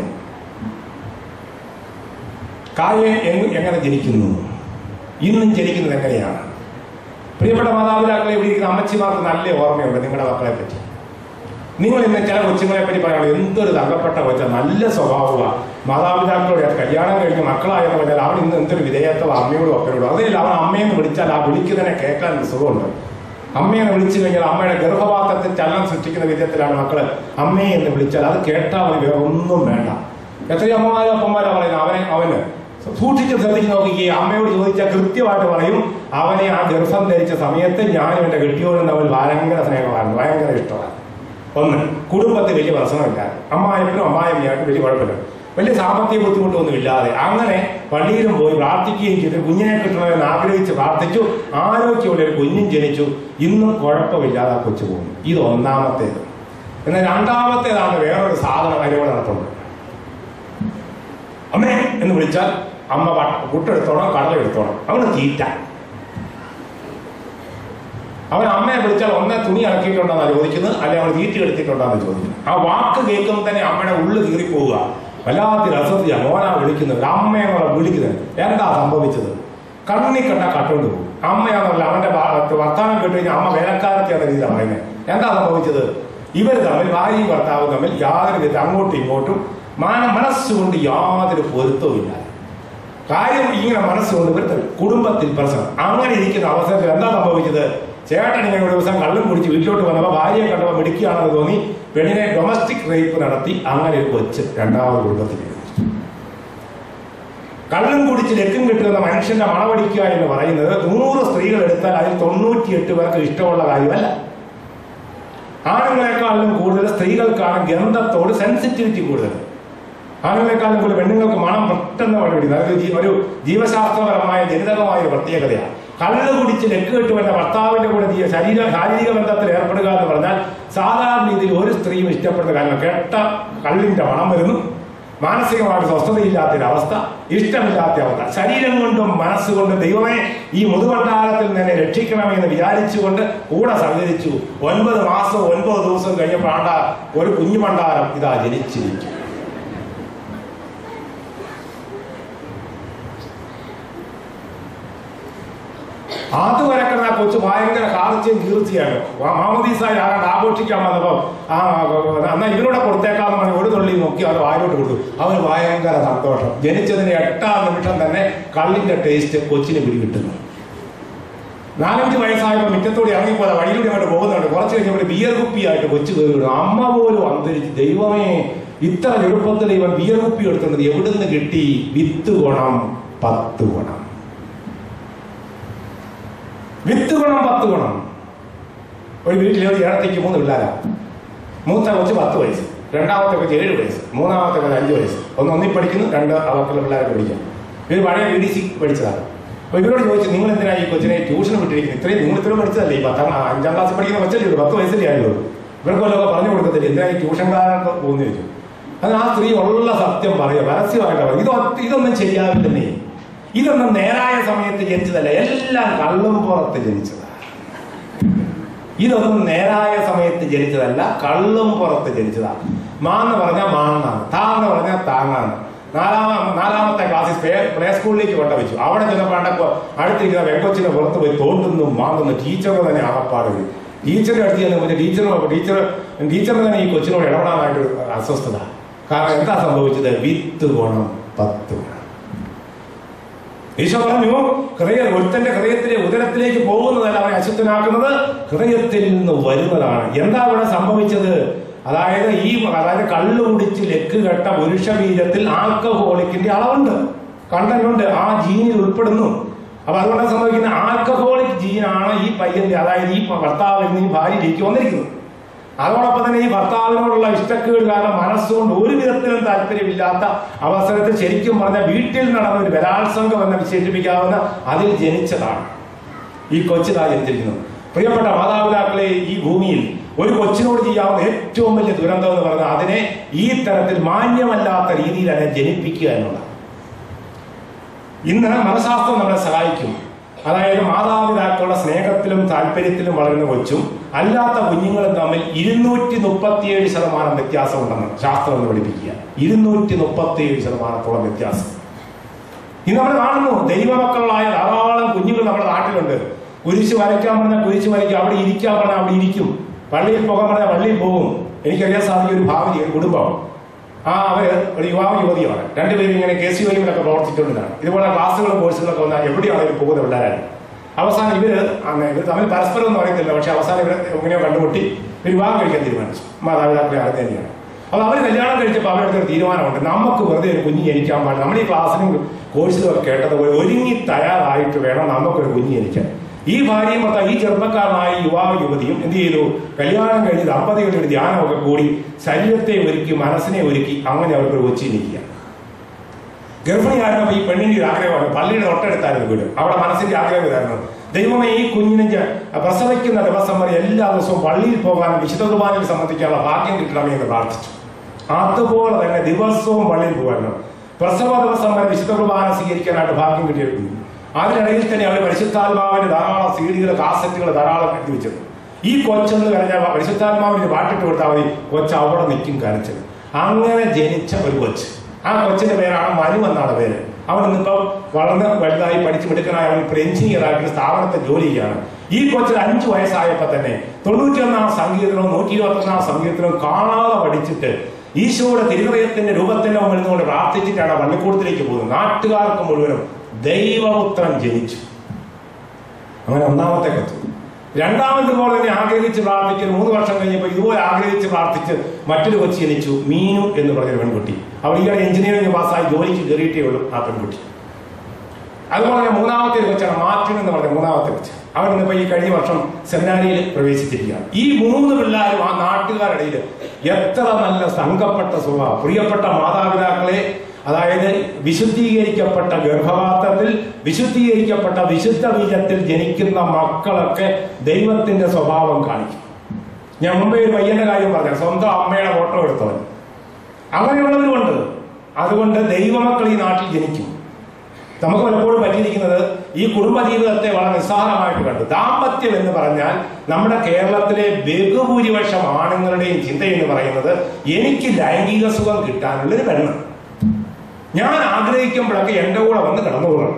കായൻ എങ്- എങ്ങനെ ജനിക്കുന്നു ഇന്നും ജനിക്കുന്നത് എങ്ങനെയാണ് പ്രിയപ്പെട്ട മാതാപിതാക്കളെ ഇവിടെ ഇരിക്കുന്ന അമ്മച്ചിമാർക്ക് നല്ല ഓർമ്മയുണ്ട് നിങ്ങളുടെ മക്കളെ പറ്റി നിങ്ങൾ ഇന്ന് ചില കൊച്ചുങ്ങളെ പറ്റി പറയുന്നത് എന്തൊരു തങ്കപ്പെട്ട കൊച്ച നല്ല സ്വഭാവമാണ് മാതാപിതാക്കളോട് കല്യാണം കഴിഞ്ഞ് മക്കളായെന്ന് പറഞ്ഞാൽ അവൻ ഇന്ന് എന്തൊരു വിധേയത്വം അമ്മയോടും അപ്പനോടും അതിൽ അവൻ അമ്മയെന്ന് വിളിച്ചാൽ ആ വിളിക്കുന്നതിനെ കേൾക്കാൻ ഒരു സുഖമുണ്ട് അമ്മയെന്ന് വിളിച്ചു കഴിഞ്ഞാൽ അമ്മയുടെ ഗർഭപാത്രത്തിൽ ചലനം സൃഷ്ടിക്കുന്ന വിധത്തിലാണ് മക്കള് അമ്മയെ എന്ന് വിളിച്ചാൽ അത് കേട്ടാൽ അവന് വേറെ ഒന്നും വേണ്ട എത്രയോ അമ്മമാരും അപ്പന്മാരും പറയുന്നത് അവനെ അവന് സൂക്ഷിച്ച് ശ്രദ്ധിച്ച് നോക്കുകയും അമ്മയോട് ചോദിച്ചാൽ കൃത്യമായിട്ട് പറയും അവനെ ആ ഗർഭം ധരിച്ച സമയത്ത് ഞാനും എന്റെ കെട്ടിയോടും തമ്മിൽ ഭയങ്കര സ്നേഹമായിരുന്നു ഭയങ്കര ഇഷ്ടമാണ് ഒന്ന് കുടുംബത്തിൽ വലിയ പ്രശ്നമില്ല അമ്മായപ്പനും അമ്മായമ്മയായിട്ട് വലിയ കുഴപ്പമില്ല വലിയ സാമ്പത്തിക ബുദ്ധിമുട്ടൊന്നും ഇല്ലാതെ അങ്ങനെ പള്ളിയിലും പോയി പ്രാർത്ഥിക്കുകയും ചെയ്തു കുഞ്ഞിനെ കിട്ടണമെന്ന് ആഗ്രഹിച്ച് പ്രാർത്ഥിച്ചു ആരോഗ്യമുള്ള ഒരു കുഞ്ഞും ജനിച്ചു ഇന്നും കുഴപ്പമില്ലാതെ ആ കൊച്ചു പോകുന്നു ഇത് ഒന്നാമത്തേത് എന്നാൽ രണ്ടാമത്തേതാണ് വേറൊരു സാധനം അതിലൂടെ നടത്തുന്നത് അമ്മേ എന്ന് വിളിച്ചാൽ അമ്മ വ- പുട്ടെടുത്തോണം കടല എടുത്തോണം അവന് തീറ്റ അവൻ അമ്മയെ വിളിച്ചാൽ ഒന്നേ തുണി ഇറക്കിയിട്ടുണ്ടോന്നാണ് ചോദിക്കുന്നത് അല്ലെങ്കിൽ അവൻ തീറ്റി എടുത്തിട്ടുണ്ടോന്ന് ചോദിക്കുന്നത് ആ വാക്ക് കേൾക്കുമ്പോൾ തന്നെ അമ്മയുടെ ഉള്ളു കീറി പോവുക വല്ലാത്തൊരു അസത്യ മോനാ വിളിക്കുന്നത് അമ്മയെന്നുള്ള വിളിക്കുന്നത് എന്താ സംഭവിച്ചത് കണ്ണി കണ്ട കട്ടുകൊണ്ട് പോകും അമ്മയാണല്ല അവന്റെ ഭ- വർത്താനം കേട്ട് കഴിഞ്ഞാൽ അമ്മ വേലക്കാരത്തെയാണ് രീതിയിലാണ് പറയുന്നത് എന്താ സംഭവിച്ചത് ഇവർ തമ്മിൽ ഭാര്യയും ഭർത്താവും തമ്മിൽ യാതൊരു വിധ അങ്ങോട്ടും ഇങ്ങോട്ടും മാന മനസ്സുകൊണ്ട് യാതൊരു പൊരുത്തവുമില്ല കാര്യം ഇങ്ങനെ മനസ്സുകൊണ്ട് പൊരുത്തം കുടുംബത്തിൽ പ്രശ്നം അങ്ങനെ ഇരിക്കുന്ന അവസരത്തിൽ എന്താ സംഭവിച്ചത് ചേട്ടൻ ഇങ്ങനെ ഒരു ദിവസം കള്ളും കുടിച്ച് വീട്ടിലോട്ട് വന്നപ്പോൾ ഭാര്യയെ കണ്ടപ്പോൾ മിടുക്കിയാണെന്ന് തോന്നി പെണ്ണിനെ ഡൊമസ്റ്റിക് റേപ്പ് നടത്തി അങ്ങനെ ഒരു കൊച്ച് രണ്ടാമത് കുടുംബത്തിൽ ജനിച്ചു. കള്ളും കുടിച്ച് ലക്കും കിട്ടുന്ന മനുഷ്യന്റെ മണവടിക്കുക എന്ന് പറയുന്നത് നൂറ് സ്ത്രീകൾ എടുത്താൽ അതിൽ തൊണ്ണൂറ്റിയെട്ട് പേർക്ക് ഇഷ്ടമുള്ള കാര്യമല്ല ആണുങ്ങളെക്കാളും കൂടുതൽ സ്ത്രീകൾക്കാണ് ഗന്ധത്തോട് സെൻസിറ്റിവിറ്റി കൂടുതൽ ആണുങ്ങളെക്കാളും കൂടുതൽ പെണ്ണുങ്ങൾക്ക് മണം പെട്ടെന്ന് വഴിപിടിക്കുന്നത് അതൊരു ജീ- ഒരു ജീവശാസ്ത്രപരമായ ജനിതകമായ ഒരു പ്രത്യേകതയാണ് കള്ള് കുടിച്ച് ലെക്ക് കെട്ടുവന്ന ഭർത്താവിന്റെ കൂടെ ജീ- ശരീര ശാരീരിക ബന്ധത്തിൽ ഏർപ്പെടുക എന്ന് പറഞ്ഞാൽ സാധാരണ രീതിയിൽ ഒരു സ്ത്രീയും ഇഷ്ടപ്പെടുന്ന കാരണം കെട്ട കള്ളിന്റെ മണം വരുന്നു മാനസികമായിട്ട് സ്വസ്ഥതയില്ലാത്തൊരവസ്ഥ ഇഷ്ടമില്ലാത്ത അവസ്ഥ ശരീരം കൊണ്ടും മനസ്സുകൊണ്ടും ദൈവമേ ഈ മുതുവണ്ടാരത്തിൽ നിന്ന് എന്നെ രക്ഷിക്കണമെന്ന് വിചാരിച്ചുകൊണ്ട് കൂടെ സഹകരിച്ചു ഒൻപത് മാസം ഒൻപത് ദിവസം കഴിഞ്ഞപ്പോഴാണ്ട ഒരു കുഞ്ഞു പണ്ടാരം ഇതാ ജനിച്ചിരിക്കും അതുവരെ കിടന്ന ആ കൊച്ചു ഭയങ്കര കാർച്ചയും കീർച്ചയാണ് മാമദീസായി ആകാണ്ട് ആഘോഷിക്കാൻ വന്നപ്പോ ആ എന്നാ ഇവരോടെ കൊടുത്തേക്കാന്ന് പറഞ്ഞ് ഒരു തുള്ളി നോക്കി അവർ വായിലോട്ട് കൊടുത്തു അവന് ഭയങ്കര സന്തോഷം ജനിച്ചതിന് എട്ടാം നിമിഷം തന്നെ കള്ളിന്റെ ടേസ്റ്റ് കൊച്ചിന് പിടികിട്ടുന്നു നാലഞ്ച് വയസ്സായപ്പോൾ മിറ്റത്തോടെ ഇറങ്ങിപ്പോയ വഴിയിലൂടെ അങ്ങോട്ട് പോകുന്നുണ്ട് കുറച്ച് കഴിഞ്ഞപ്പോൾ ബിയർ കുപ്പിയായിട്ട് കൊച്ചു കയറി വിടും അമ്മ പോലും അന്തരിച്ച് ദൈവമേ ഇത്ര എളുപ്പത്തിൽ ഇവൻ ബിയർ കുപ്പി എടുക്കുന്നത് എവിടുന്ന് കിട്ടി വിത്ത് ഗുണം പത്ത് ഗുണം വിത്ത് ഗുണം പത്ത് ഗുണം ഒരു വീട്ടിലെ ഒരു ഇടത്തേക്ക് മൂന്ന് പിള്ളേരാ മൂത്ത കൊച്ച് പത്ത് വയസ്സ് രണ്ടാമത്തെ കൊച്ച് ഏഴ് വയസ്സ് മൂന്നാമത്തെ കൊച്ച് അഞ്ച് വയസ്സ് ഒന്ന് ഒന്നി പഠിക്കുന്നു രണ്ട് അവർക്കുള്ള പിള്ളേരെ പഠിക്കാം ഇവർ പഴയ ബി ഡി സി പഠിച്ചതാണ് അപ്പൊ ഇവരോട് ചോദിച്ചു നിങ്ങൾ എന്തിനാ ഈ കൊച്ചിനെ ട്യൂഷൻ വിട്ടിരിക്കുന്നത് ഇത്രയും നിങ്ങൾ ഇത്രയും പഠിച്ചതല്ലേ ഈ പത്താം ആ, അഞ്ചാം ക്ലാസ് പഠിക്കുന്ന കൊച്ചല്ലേ ഉള്ളൂ പത്ത് വയസ്സല്ലേ ആയുള്ളൂ ഇവർക്ക് വല്ലതൊക്കെ പറഞ്ഞു കൊടുക്കത്തില്ല എന്തിനാ ഈ ട്യൂഷൻകാരൊക്കെ പോകുന്നു ചോദിച്ചു അത് ആ സ്ത്രീ ഉള്ള സത്യം പറയുക പരസ്യമായിട്ട് പറയും ഇത് ഒറ്റ- ഇതൊന്നും ശരിയാവില്ലെന്നേ ഇതൊന്നും നേരായ സമയത്ത് ജനിച്ചതല്ല എല്ലാം കള്ളും പുറത്ത് ജനിച്ചതാണ് ഇതൊന്നും നേരായ സമയത്ത് ജനിച്ചതല്ല കള്ളും പുറത്ത് ജനിച്ചതാണ് മാന്ന് പറഞ്ഞാൽ മാന്നാണ് താന്ന് പറഞ്ഞാൽ താങ്ങാണ് നാലാമ നാലാമത്തെ ക്ലാസ്സിൽ പ്ലേ പ്ലേ സ്കൂളിലേക്ക് കൊണ്ട വെച്ചു അവിടെ ചെന്നപ്പോൾ കണ്ടപ്പോൾ അടുത്തിരിക്കുന്ന വെങ്കൊച്ചിനെ പുറത്ത് പോയി തോണ്ടുന്നു മാങ്ങുന്നു ടീച്ചറിന് തന്നെ ആകപ്പാട് വരും ടീച്ചറെ അടുത്ത് ചെന്നപ്പോൾ ടീച്ചർ ടീച്ചർ ടീച്ചറിന് തന്നെ ഈ കൊച്ചിനോട് ഇടപെടാനായിട്ട് ഒരു അസ്വസ്ഥത കാരണം എന്താ സംഭവിച്ചത് വിത്ത് ഗുണം പത്ത് ഗുണം ഈശോ പറഞ്ഞു ഹൃദയ ഒരുത്തന്റെ ഹൃദയത്തിലെ ഉദരത്തിലേക്ക് പോകുന്നതല്ല അവനെ അശുദ്ധനാക്കുന്നത് ഹൃദയത്തിൽ നിന്ന് വരുന്നതാണ് എന്താ ഇവിടെ സംഭവിച്ചത് അതായത് ഈ അതായത് കള്ളു കുടിച്ച് ലെക്ക് കെട്ട പുരുഷ ബീജത്തിൽ ആൽക്കഹോളിക്കിന്റെ അളവുണ്ട് കണ്ടന്റ് ആ ജീനിൽ ഉൾപ്പെടുന്നു അപ്പൊ അതുകൊണ്ട് സംഭവിക്കുന്ന ആൽക്കഹോളിക് ജീനാണ് ഈ പയ്യന്റെ അതായത് ഈ ഭർത്താവിൽ നിന്ന് ഈ ഭാര്യയിലേക്ക് വന്നിരിക്കുന്നത് അതോടൊപ്പം തന്നെ ഈ ഭർത്താവിനോടുള്ള ഇഷ്ടക്കേട് കാരണം മനസ്സുകൊണ്ട് ഒരു വിധത്തിലും താല്പര്യമില്ലാത്ത അവസരത്തിൽ ശരിക്കും പറഞ്ഞ വീട്ടിൽ നടന്ന ഒരു ബലാത്സംഗം എന്ന് വിശേഷിപ്പിക്കാവുന്ന അതിൽ ജനിച്ചതാണ് ഈ കൊച്ചിതാ ജനിച്ചിരിക്കുന്നത് പ്രിയപ്പെട്ട മാതാപിതാക്കളെ ഈ ഭൂമിയിൽ ഒരു കൊച്ചിനോട് ചെയ്യാവുന്ന ഏറ്റവും വലിയ ദുരന്തം എന്ന് പറഞ്ഞാൽ അതിനെ ഈ തരത്തിൽ മാന്യമല്ലാത്ത രീതിയിൽ അതിനെ ജനിപ്പിക്കുക എന്നുള്ളത് ഇന്ന് മനഃശാസ്ത്രം നമ്മളെ സഹായിക്കും അതായത് മാതാപിതാക്കളുടെ സ്നേഹത്തിലും താല്പര്യത്തിലും വളരുന്ന കൊച്ചും അല്ലാത്ത കുഞ്ഞുങ്ങളും തമ്മിൽ ഇരുന്നൂറ്റി മുപ്പത്തിയേഴ് ശതമാനം വ്യത്യാസമുണ്ടെന്ന് ശാസ്ത്രം എന്ന് പഠിപ്പിക്കുക ഇരുന്നൂറ്റി മുപ്പത്തിയേഴ് ശതമാനത്തോളം വ്യത്യാസം ഇന്ന് നമ്മൾ കാണുന്നു ദൈവമക്കളായ ധാരാളം കുഞ്ഞുങ്ങൾ നമ്മുടെ നാട്ടിലുണ്ട് കുരിശ് വരയ്ക്കാൻ പറഞ്ഞാൽ കുരിശ് വരയ്ക്കും അവിടെ ഇരിക്കാൻ പറഞ്ഞാൽ അവിടെ ഇരിക്കും പള്ളിയിൽ പോകാൻ പറഞ്ഞാൽ പള്ളിയിൽ പോകും എനിക്കറിയാൻ സാധിക്കും ഒരു ഭാവി ഒരു കുടുംബം ആ അവര് ഒരു യുവാവ് യുവതിയാണ് രണ്ടുപേരും ഇങ്ങനെ കെ സി വൈമിലൊക്കെ പ്രവർത്തിച്ചുകൊണ്ടാണ് ഇതുപോലെ ക്ലാസ്സുകളും കോഴ്സുകളൊക്കെ വന്നാൽ എവിടെയാണെങ്കിലും പോകുന്ന പിള്ളേരാണ് അവസാനം ഇവര് അങ്ങനെ ഇവർ തമ്മിൽ പരസ്പരം ഒന്നും അറിയത്തില്ല പക്ഷെ അവസാനം ഇവരെ എങ്ങനെയോ കണ്ടുമുട്ടി ഇവർ വിവാഹം കഴിക്കാൻ തീരുമാനിച്ചു മാതാപിതാക്കളെ അറിഞ്ഞ തന്നെയാണ് അപ്പൊ അവർ കല്യാണം കഴിച്ചപ്പോൾ അവരുടെ ഒരു തീരുമാനമുണ്ട് നമുക്ക് വെറുതെ ഒരു കുഞ്ഞ് ജനിക്കാൻ പാടില്ല നമ്മൾ ഈ ക്ലാസ്സിലും കോഴ്സിലും ഒക്കെ കേട്ടതുപോലെ ഒരുങ്ങി തയ്യാറായിട്ട് വേണം നമുക്കൊരു കുഞ്ഞ് ജനിക്കാൻ ഈ ഭാര്യയും ഭർത്താവ് ഈ ചെറുപ്പക്കാരനായ യുവാവ് യുവതിയും എന്ത് ചെയ്തു കല്യാണം കഴിഞ്ഞ് ദമ്പതികളുടെ ഒരു ധ്യാനമൊക്കെ കൂടി ശരീരത്തെ ഒരുക്കി മനസ്സിനെ ഒരുക്കി അങ്ങനെ അവർക്ക് കൊച്ചി നിൽക്കുക ഗർഭിണിയായിരുന്നപ്പോൾ ഈ പെണ്ണിന്റെ ഒരു ആഗ്രഹമാണ് പള്ളിയുടെ തൊട്ടടുത്തായിരുന്നു വീട് അവിടെ മനസ്സിന്റെ ആഗ്രഹം ഇതായിരുന്നു ദൈവമേ ഈ കുഞ്ഞിനെ ജ- പ്രസവിക്കുന്ന ദിവസം വരെ എല്ലാ ദിവസവും പള്ളിയിൽ പോകാൻ വിശുദ്ധ കുർബാനയിൽ സംബന്ധിക്കാനുള്ള ഭാഗ്യം കിട്ടണമേ എന്ന് പ്രാർത്ഥിച്ചു അതുപോലെ തന്നെ ദിവസവും പള്ളിയിൽ പോകാനും പ്രസവ ദിവസം വരെ വിശുദ്ധ കുർബാന സ്വീകരിക്കാനായിട്ട് ഭാഗ്യം കിട്ടിയിരുന്നു അതിനിടയിൽ തന്നെ അവർ പരിശുദ്ധാത്മാവിന്റെ ധാരാളം സീഡികൾ കാസറ്റുകൾ ധാരാളം എഴുതി വെച്ചത് ഈ കൊച്ചെന്ന് കഴിഞ്ഞാൽ പരിശുദ്ധാത്മാവിന് പാട്ടിട്ട് കൊടുത്താൽ മതി കൊച്ച് അവിടെ നിൽക്കും കരച്ചത് അങ്ങനെ ജനിച്ച ഒരു കൊച്ച് ആ കൊച്ചിന്റെ പേരാണ് മനു എന്നാണ് പേര് അവൻ ഇന്നിപ്പം വളർന്ന് വലുതായി പഠിച്ച് മിടുക്കനായ അവൻ ഇപ്പോൾ എഞ്ചിനീയർ ആയിട്ട് സ്ഥാപനത്തെ ജോലി ചെയ്യാണ് ഈ കൊച്ചിന് അഞ്ചു വയസ്സായപ്പോൾ തന്നെ തൊണ്ണൂറ്റി ഒന്നാം സംഗീതത്തിനും നൂറ്റി ഇരുപത്തി ഒന്നാം സംഗീതത്തിനും കാണാതെ പഠിച്ചിട്ട് ഈശോയുടെ തിരുഹൃദയത്തിന്റെ രൂപത്തിന്റെ മുമ്പിൽ നിന്നുകൊണ്ട് പ്രാർത്ഥിച്ചിട്ടാണ് ആ പള്ളിക്കൂടത്തിലേക്ക് പോകുന്നത് നാട്ടുകാർക്ക് മുഴുവനും ദൈവപുത്രൻ ജനിച്ചു അങ്ങനെ ഒന്നാമത്തെ കത്ത് രണ്ടാമത് പോലെ തന്നെ ആഗ്രഹിച്ച് പ്രാർത്ഥിച്ച് മൂന്ന് വർഷം കഴിഞ്ഞപ്പോൾ ഇതുപോലെ ആഗ്രഹിച്ച് പ്രാർത്ഥിച്ച് മറ്റൊരു കൊച്ചി ജനിച്ചു മീനു എന്ന് പറഞ്ഞൊരു പെൺകുട്ടി അവൾ ഈയിടെ എഞ്ചിനീയറിംഗ് പാസ്സായി ജോലിക്ക് കയറിയിട്ടേ ഉള്ളൂ ആ പെൺകുട്ടി അതുപോലെ തന്നെ മൂന്നാമത്തെ ഒരു കൊച്ചാണ് മാർട്ടിൻ എന്ന് പറഞ്ഞ മൂന്നാമത്തെ കൊച്ച് അവർ ഇന്നിപ്പോ ഈ കഴിഞ്ഞ വർഷം സെമിനാരിയിൽ പ്രവേശിച്ചിരിക്കുകയാണ് ഈ മൂന്ന് പിള്ളേരും ആ നാട്ടുകാരുടെ ഇടയിൽ എത്ര നല്ല സംഘപ്പെട്ട സ്വഭാവം പ്രിയപ്പെട്ട മാതാപിതാക്കളെ അതായത് വിശുദ്ധീകരിക്കപ്പെട്ട ഗർഭപാത്രത്തിൽ വിശുദ്ധീകരിക്കപ്പെട്ട വിശുദ്ധ ബീജത്തിൽ ജനിക്കുന്ന മക്കളൊക്കെ ദൈവത്തിന്റെ സ്വഭാവം കാണിക്കും ഞാൻ മുമ്പേ ഒരു പയ്യന്റെ കാര്യം പറഞ്ഞു സ്വന്തം അമ്മയുടെ ഫോട്ടോ എടുത്തവൻ അങ്ങനെയുള്ളവരുമുണ്ട് അതുകൊണ്ട് ദൈവമക്കൾ ഈ നാട്ടിൽ ജനിക്കും നമുക്ക് പലപ്പോഴും പറ്റിയിരിക്കുന്നത് ഈ കുടുംബ ജീവിതത്തെ വളരെ നിസ്സാരമായിട്ട് കണ്ടു ദാമ്പത്യം എന്ന് പറഞ്ഞാൽ നമ്മുടെ കേരളത്തിലെ ബഹുഭൂരിപക്ഷം ആണുങ്ങളുടെയും ചിന്ത എന്ന് പറയുന്നത് എനിക്ക് ലൈംഗിക സുഖം കിട്ടാനുള്ളൊരു പെണ്ണ് ഞാൻ ആഗ്രഹിക്കുമ്പോഴൊക്കെ എൻ്റെ കൂടെ വന്ന് കിടന്നുകൊള്ളണം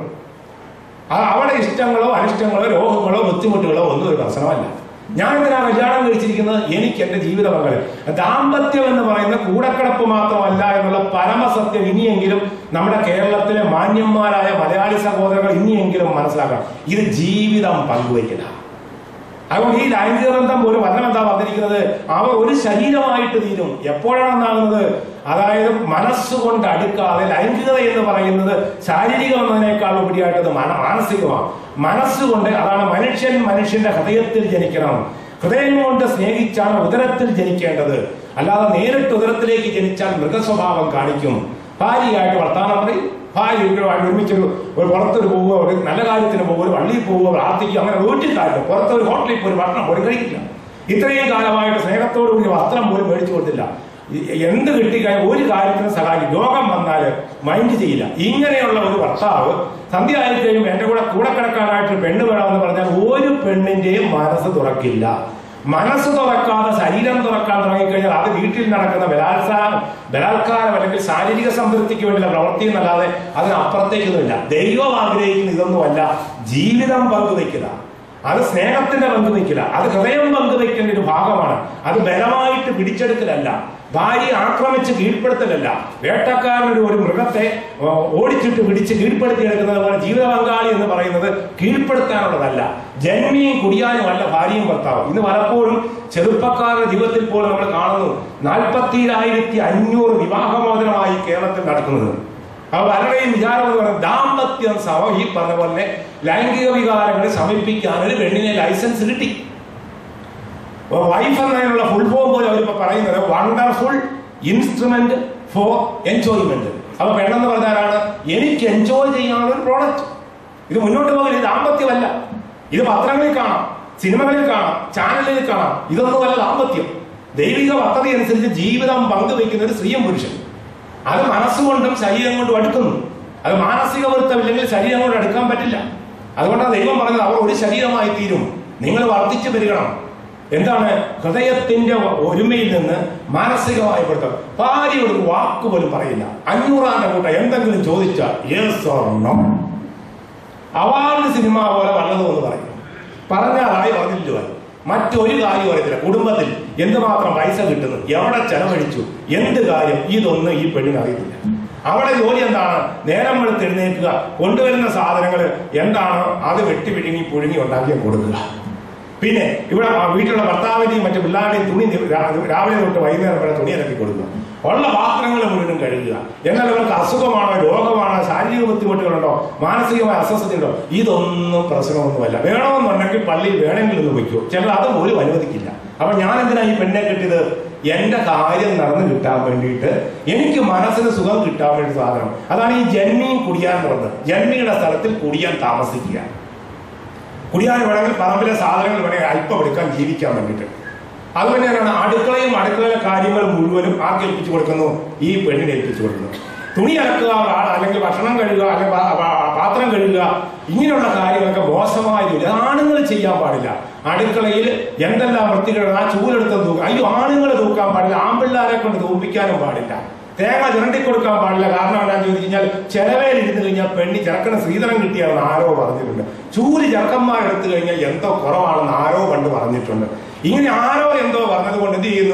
അത് അവളുടെ ഇഷ്ടങ്ങളോ അനിഷ്ടങ്ങളോ രോഗങ്ങളോ ബുദ്ധിമുട്ടുകളോ ഒന്നും ഒരു പ്രശ്നമല്ല ഞാൻ എന്തിനാ കല്യാണം കഴിച്ചിരിക്കുന്നത് എനിക്ക് എന്റെ ജീവിത പങ്കാളി ദാമ്പത്യം എന്ന് പറയുന്ന കൂടക്കിടപ്പ് മാത്രമല്ല എന്നുള്ള പരമസത്യം ഇനിയെങ്കിലും നമ്മുടെ കേരളത്തിലെ മാന്യന്മാരായ മലയാളി സഹോദരങ്ങൾ ഇനിയെങ്കിലും മനസ്സിലാക്കണം ഇത് ജീവിതം പങ്കുവയ്ക്കല അതുകൊണ്ട് ഈ ലൈംഗിക ബന്ധം പോലും വരണം എന്താ പറഞ്ഞിരിക്കുന്നത് അവർ ഒരു ശരീരമായിട്ട് തീരും എപ്പോഴാണെന്നാകുന്നത് അതായത് മനസ്സുകൊണ്ട് അടുക്കാതെ ലൈംഗികത എന്ന് പറയുന്നത് ശാരീരികം എന്നതിനേക്കാൾ ഉപരിയായിട്ട് അത് മന- മാനസികമാണ് മനസ്സുകൊണ്ട് അതാണ് മനുഷ്യൻ മനുഷ്യന്റെ ഹൃദയത്തിൽ ജനിക്കണം ഹൃദയം കൊണ്ട് സ്നേഹിച്ചാണ് ഉദരത്തിൽ ജനിക്കേണ്ടത് അല്ലാതെ നേരിട്ട് ഉദരത്തിലേക്ക് ജനിച്ചാൽ മൃഗസ്വഭാവം കാണിക്കും ഭാര്യയായിട്ട് വർത്താനം പറയും ഭാര്യയുമായിട്ട് ഒരുമിച്ച് ഒരു ഒരു പുറത്തൊരു പോവുക ഒരു നല്ല കാര്യത്തിന് പോകുക ഒരു പള്ളിയിൽ പോവുക പ്രാർത്ഥിക്കുക അങ്ങനെ വീട്ടിൽ കാര്യം പുറത്ത് ഒരു ഹോട്ടലിൽ പോയി ഒരു ഭക്ഷണം പോലും കഴിക്കില്ല ഇത്രയും കാലമായിട്ട് സ്നേഹത്തോടു കൂടി വസ്ത്രം പോലും മേടിച്ചു കൊടുത്തില്ല ഈ- എന്ത് കിട്ടിക്കഴിഞ്ഞാൽ ഒരു കാര്യത്തിന് സഹായിക്കും രോഗം വന്നാൽ മൈൻഡ് ചെയ്യില്ല ഇങ്ങനെയുള്ള ഒരു ഭർത്താവ് സന്ധ്യ ആയി കഴിയുമ്പോൾ എന്റെ കൂടെ കൂടെ കിടക്കാനായിട്ട് ഒരു പെണ്ണ് വേണമെന്ന് പറഞ്ഞാൽ ഒരു പെണ്ണിന്റെയും മനസ്സ് തുറക്കില്ല മനസ്സ് തുറക്കാതെ ശരീരം തുറക്കാൻ തുടങ്ങിക്കഴിഞ്ഞാൽ അത് വീട്ടിൽ നടക്കുന്ന ബലാത്സാരം ബലാത്കാരം അല്ലെങ്കിൽ ശാരീരിക സംതൃപ്തിക്ക് വേണ്ടിയുള്ള പ്രവൃത്തി എന്നല്ലാതെ അതിനപ്പുറത്തേക്കൊന്നുമില്ല ദൈവം ആഗ്രഹിക്കുന്ന ഇതൊന്നുമല്ല ജീവിതം പങ്കുവയ്ക്കുക അത് സ്നേഹത്തിന്റെ പങ്കുവയ്ക്കില്ല അത് ഹൃദയം പങ്കുവയ്ക്കേണ്ട ഒരു ഭാഗമാണ് അത് ബലമായിട്ട് പിടിച്ചെടുക്കലല്ല ഭാര്യയെ ആക്രമിച്ച് കീഴ്പ്പെടുത്തലല്ല വേട്ടക്കാരനൊരു ഒരു മൃഗത്തെ ഓ, ഓടിച്ചിട്ട് പിടിച്ച് കീഴ്പ്പെടുത്തിയെടുക്കുന്നത് പോലെ ജീവിത പങ്കാളി എന്ന് പറയുന്നത് കീഴ്പ്പെടുത്താനുള്ളതല്ല ജന്മിയും കുടിയാനുമല്ല ഭാര്യയും ഭർത്താവും ഇന്ന് പലപ്പോഴും ചെറുപ്പക്കാരുടെ ജീവിതത്തിൽ പോലും നമ്മൾ കാണുന്നു നാൽപ്പത്തിരായിരത്തി അഞ്ഞൂറ് വിവാഹമോചനമായി കേരളത്തിൽ നടക്കുന്നത് അപ്പൊ പലരുടെയും വിചാരം എന്ന് പറയുന്നത് ദാമ്പത്യം സമ ഈ പറഞ്ഞ പോലെ ലൈംഗിക വികാരങ്ങളെ സമീപിക്കാൻ ഒരു പെണ്ണിനെ ലൈസൻസ് കിട്ടി വൈഫ് എന്നതിനുള്ള ഫുൾ ഫോം പോലും അവരിപ്പോ പറയുന്നത് വണ്ടർഫുൾ ഇൻസ്ട്രുമെന്റ് ഫോർ എൻജോയ്മെന്റ് അപ്പൊ പെണ്ണെന്ന് പറഞ്ഞാലാണ് എനിക്ക് എൻജോയ് ചെയ്യാനുള്ള ഒരു പ്രോഡക്റ്റ് ഇത് മുന്നോട്ട് പോകില്ല ഇത് ദാമ്പത്യമല്ല ഇത് പത്രങ്ങളിൽ കാണാം സിനിമകളിൽ കാണാം ചാനലുകളിൽ കാണാം ഇതൊന്നുമല്ല ദാമ്പത്യം ദൈവിക പദ്ധതി അനുസരിച്ച് ജീവിതം പങ്കുവെക്കുന്ന ഒരു സ്ത്രീയും പുരുഷൻ അത് മനസ്സുകൊണ്ടും ശരീരം കൊണ്ടും അടുക്കുന്നു അത് മാനസിക വൃത്തമില്ലെങ്കിൽ ശരീരം കൊണ്ട് അടുക്കാൻ പറ്റില്ല അതുകൊണ്ടാണ് ദൈവം പറഞ്ഞത് അവർ ഒരു ശരീരമായി തീരും നിങ്ങൾ വർദ്ധിച്ചു വരികണം എന്താണ് ഹൃദയത്തിന്റെ ഒരുമയിൽ നിന്ന് മാനസികമായി പെടുത്തം ഭാര്യയോട് ഒരു വാക്ക് പോലും പറയില്ല അഞ്ഞൂറാന്റെ കൂട്ടം എന്തെങ്കിലും ചോദിച്ചാൽ yes or no award cinema പോലെ വല്ലതും എന്ന് പറയും പറഞ്ഞാലായി പറഞ്ഞില്ലുമായി മറ്റൊരു കാര്യം അറിയത്തില്ല കുടുംബത്തിൽ എന്തുമാത്രം പൈസ കിട്ടുന്നു എവിടെ ചെലവഴിച്ചു എന്ത് കാര്യം ഇതൊന്നും ഈ പെണ്ണിന് അറിയത്തില്ല അവിടെ ജോലി എന്താണ് നേരം വെളുത്ത് എഴുന്നേൽക്കുക കൊണ്ടുവരുന്ന സാധനങ്ങൾ എന്താണോ അത് വെട്ടി പിഴുങ്ങി പുഴുങ്ങി ഉണ്ടാക്കി കൊടുക്കുക പിന്നെ ഇവിടെ ആ വീട്ടിലുള്ള ഭർത്താവിന്റെയും മറ്റു പിള്ളേരുടെയും തുണി നി- രാ- രാവിലെ തൊട്ട് വൈകുന്നേരം വരെ തുണി ഇറക്കി കൊടുക്കുക ഉള്ള പാത്രങ്ങൾ മുഴുവനും കഴുകുക എന്നാൽ ഇവർക്ക് അസുഖമാണോ രോഗമാണോ ശാരീരിക ബുദ്ധിമുട്ടുകളുണ്ടോ മാനസികമായ അസ്വസ്ഥതയുണ്ടോ ഇതൊന്നും പ്രശ്നമൊന്നുമല്ല വേണമെന്നുണ്ടെങ്കിൽ പള്ളിയിൽ വേണമെങ്കിൽ ഒന്ന് വയ്ക്കൂ ചിലർ അത് പോലും അനുവദിക്കില്ല അപ്പൊ ഞാൻ എന്തിനാ ഈ പെണ്ണെ കിട്ടിയത് എന്റെ കാര്യം നടന്നു കിട്ടാൻ വേണ്ടിയിട്ട് എനിക്ക് മനസ്സിന് സുഖം കിട്ടാൻ വേണ്ടി സാധനം അതാണ് ഈ ജന്മിയും കുടിയാൻ എന്ന് പറഞ്ഞത് ജന്മിയുടെ സ്ഥലത്തിൽ കുടിയാൻ താമസിക്കുക കുടിയാൻ വേണമെങ്കിൽ പറമ്പിലെ സാധനങ്ങൾ വേണമെങ്കിൽ അല്പം എടുക്കാൻ ജീവിക്കാൻ വേണ്ടിയിട്ട് അത് തന്നെയാണ് അടുക്കളയും അടുക്കളയിലെ കാര്യങ്ങൾ മുഴുവനും ആർക്ക് ഏൽപ്പിച്ചു കൊടുക്കുന്നു ഈ പെണ്ണിനെ ഏൽപ്പിച്ചു കൊടുക്കുന്നു തുണി അലക്കുക ആ- അല്ലെങ്കിൽ ഭക്ഷണം കഴുകുക അല്ലെങ്കിൽ പാ- പാ- പാത്രം കഴുകുക ഇങ്ങനെയുള്ള കാര്യങ്ങളൊക്കെ മോശമായ ജോലി അത് ആണുങ്ങൾ ചെയ്യാൻ പാടില്ല അടുക്കളയിൽ എന്തെല്ലാം വൃത്തികൾ ആ ചൂലെടുത്ത് തൂക്കുക അയ്യോ ആണുങ്ങൾ തൂക്കാൻ പാടില്ല ആമ്പിള്ളാരെ കൊണ്ട് തൂപ്പിക്കാനും പാടില്ല തേങ്ങ ചുരണ്ടി കൊടുക്കാൻ പാടില്ല കാരണം എന്താണെന്ന് ചോദിച്ചു കഴിഞ്ഞാൽ ചെലവേൽ ഇരുന്ന് കഴിഞ്ഞാൽ പെണ്ണി ചെറുക്കന് ശ്രീധരം കിട്ടിയാണെന്ന് ആരോ പറഞ്ഞിട്ടുണ്ട് ചൂല് ചെറുക്കന്മാർ എടുത്തു കഴിഞ്ഞാൽ എന്തോ കുറവാണെന്ന് ആരോ പണ്ട് പറഞ്ഞിട്ടുണ്ട് ഇങ്ങനെ ആരോ എന്തോ പറഞ്ഞത് കൊണ്ട് എന്ത് ചെയ്യുന്നു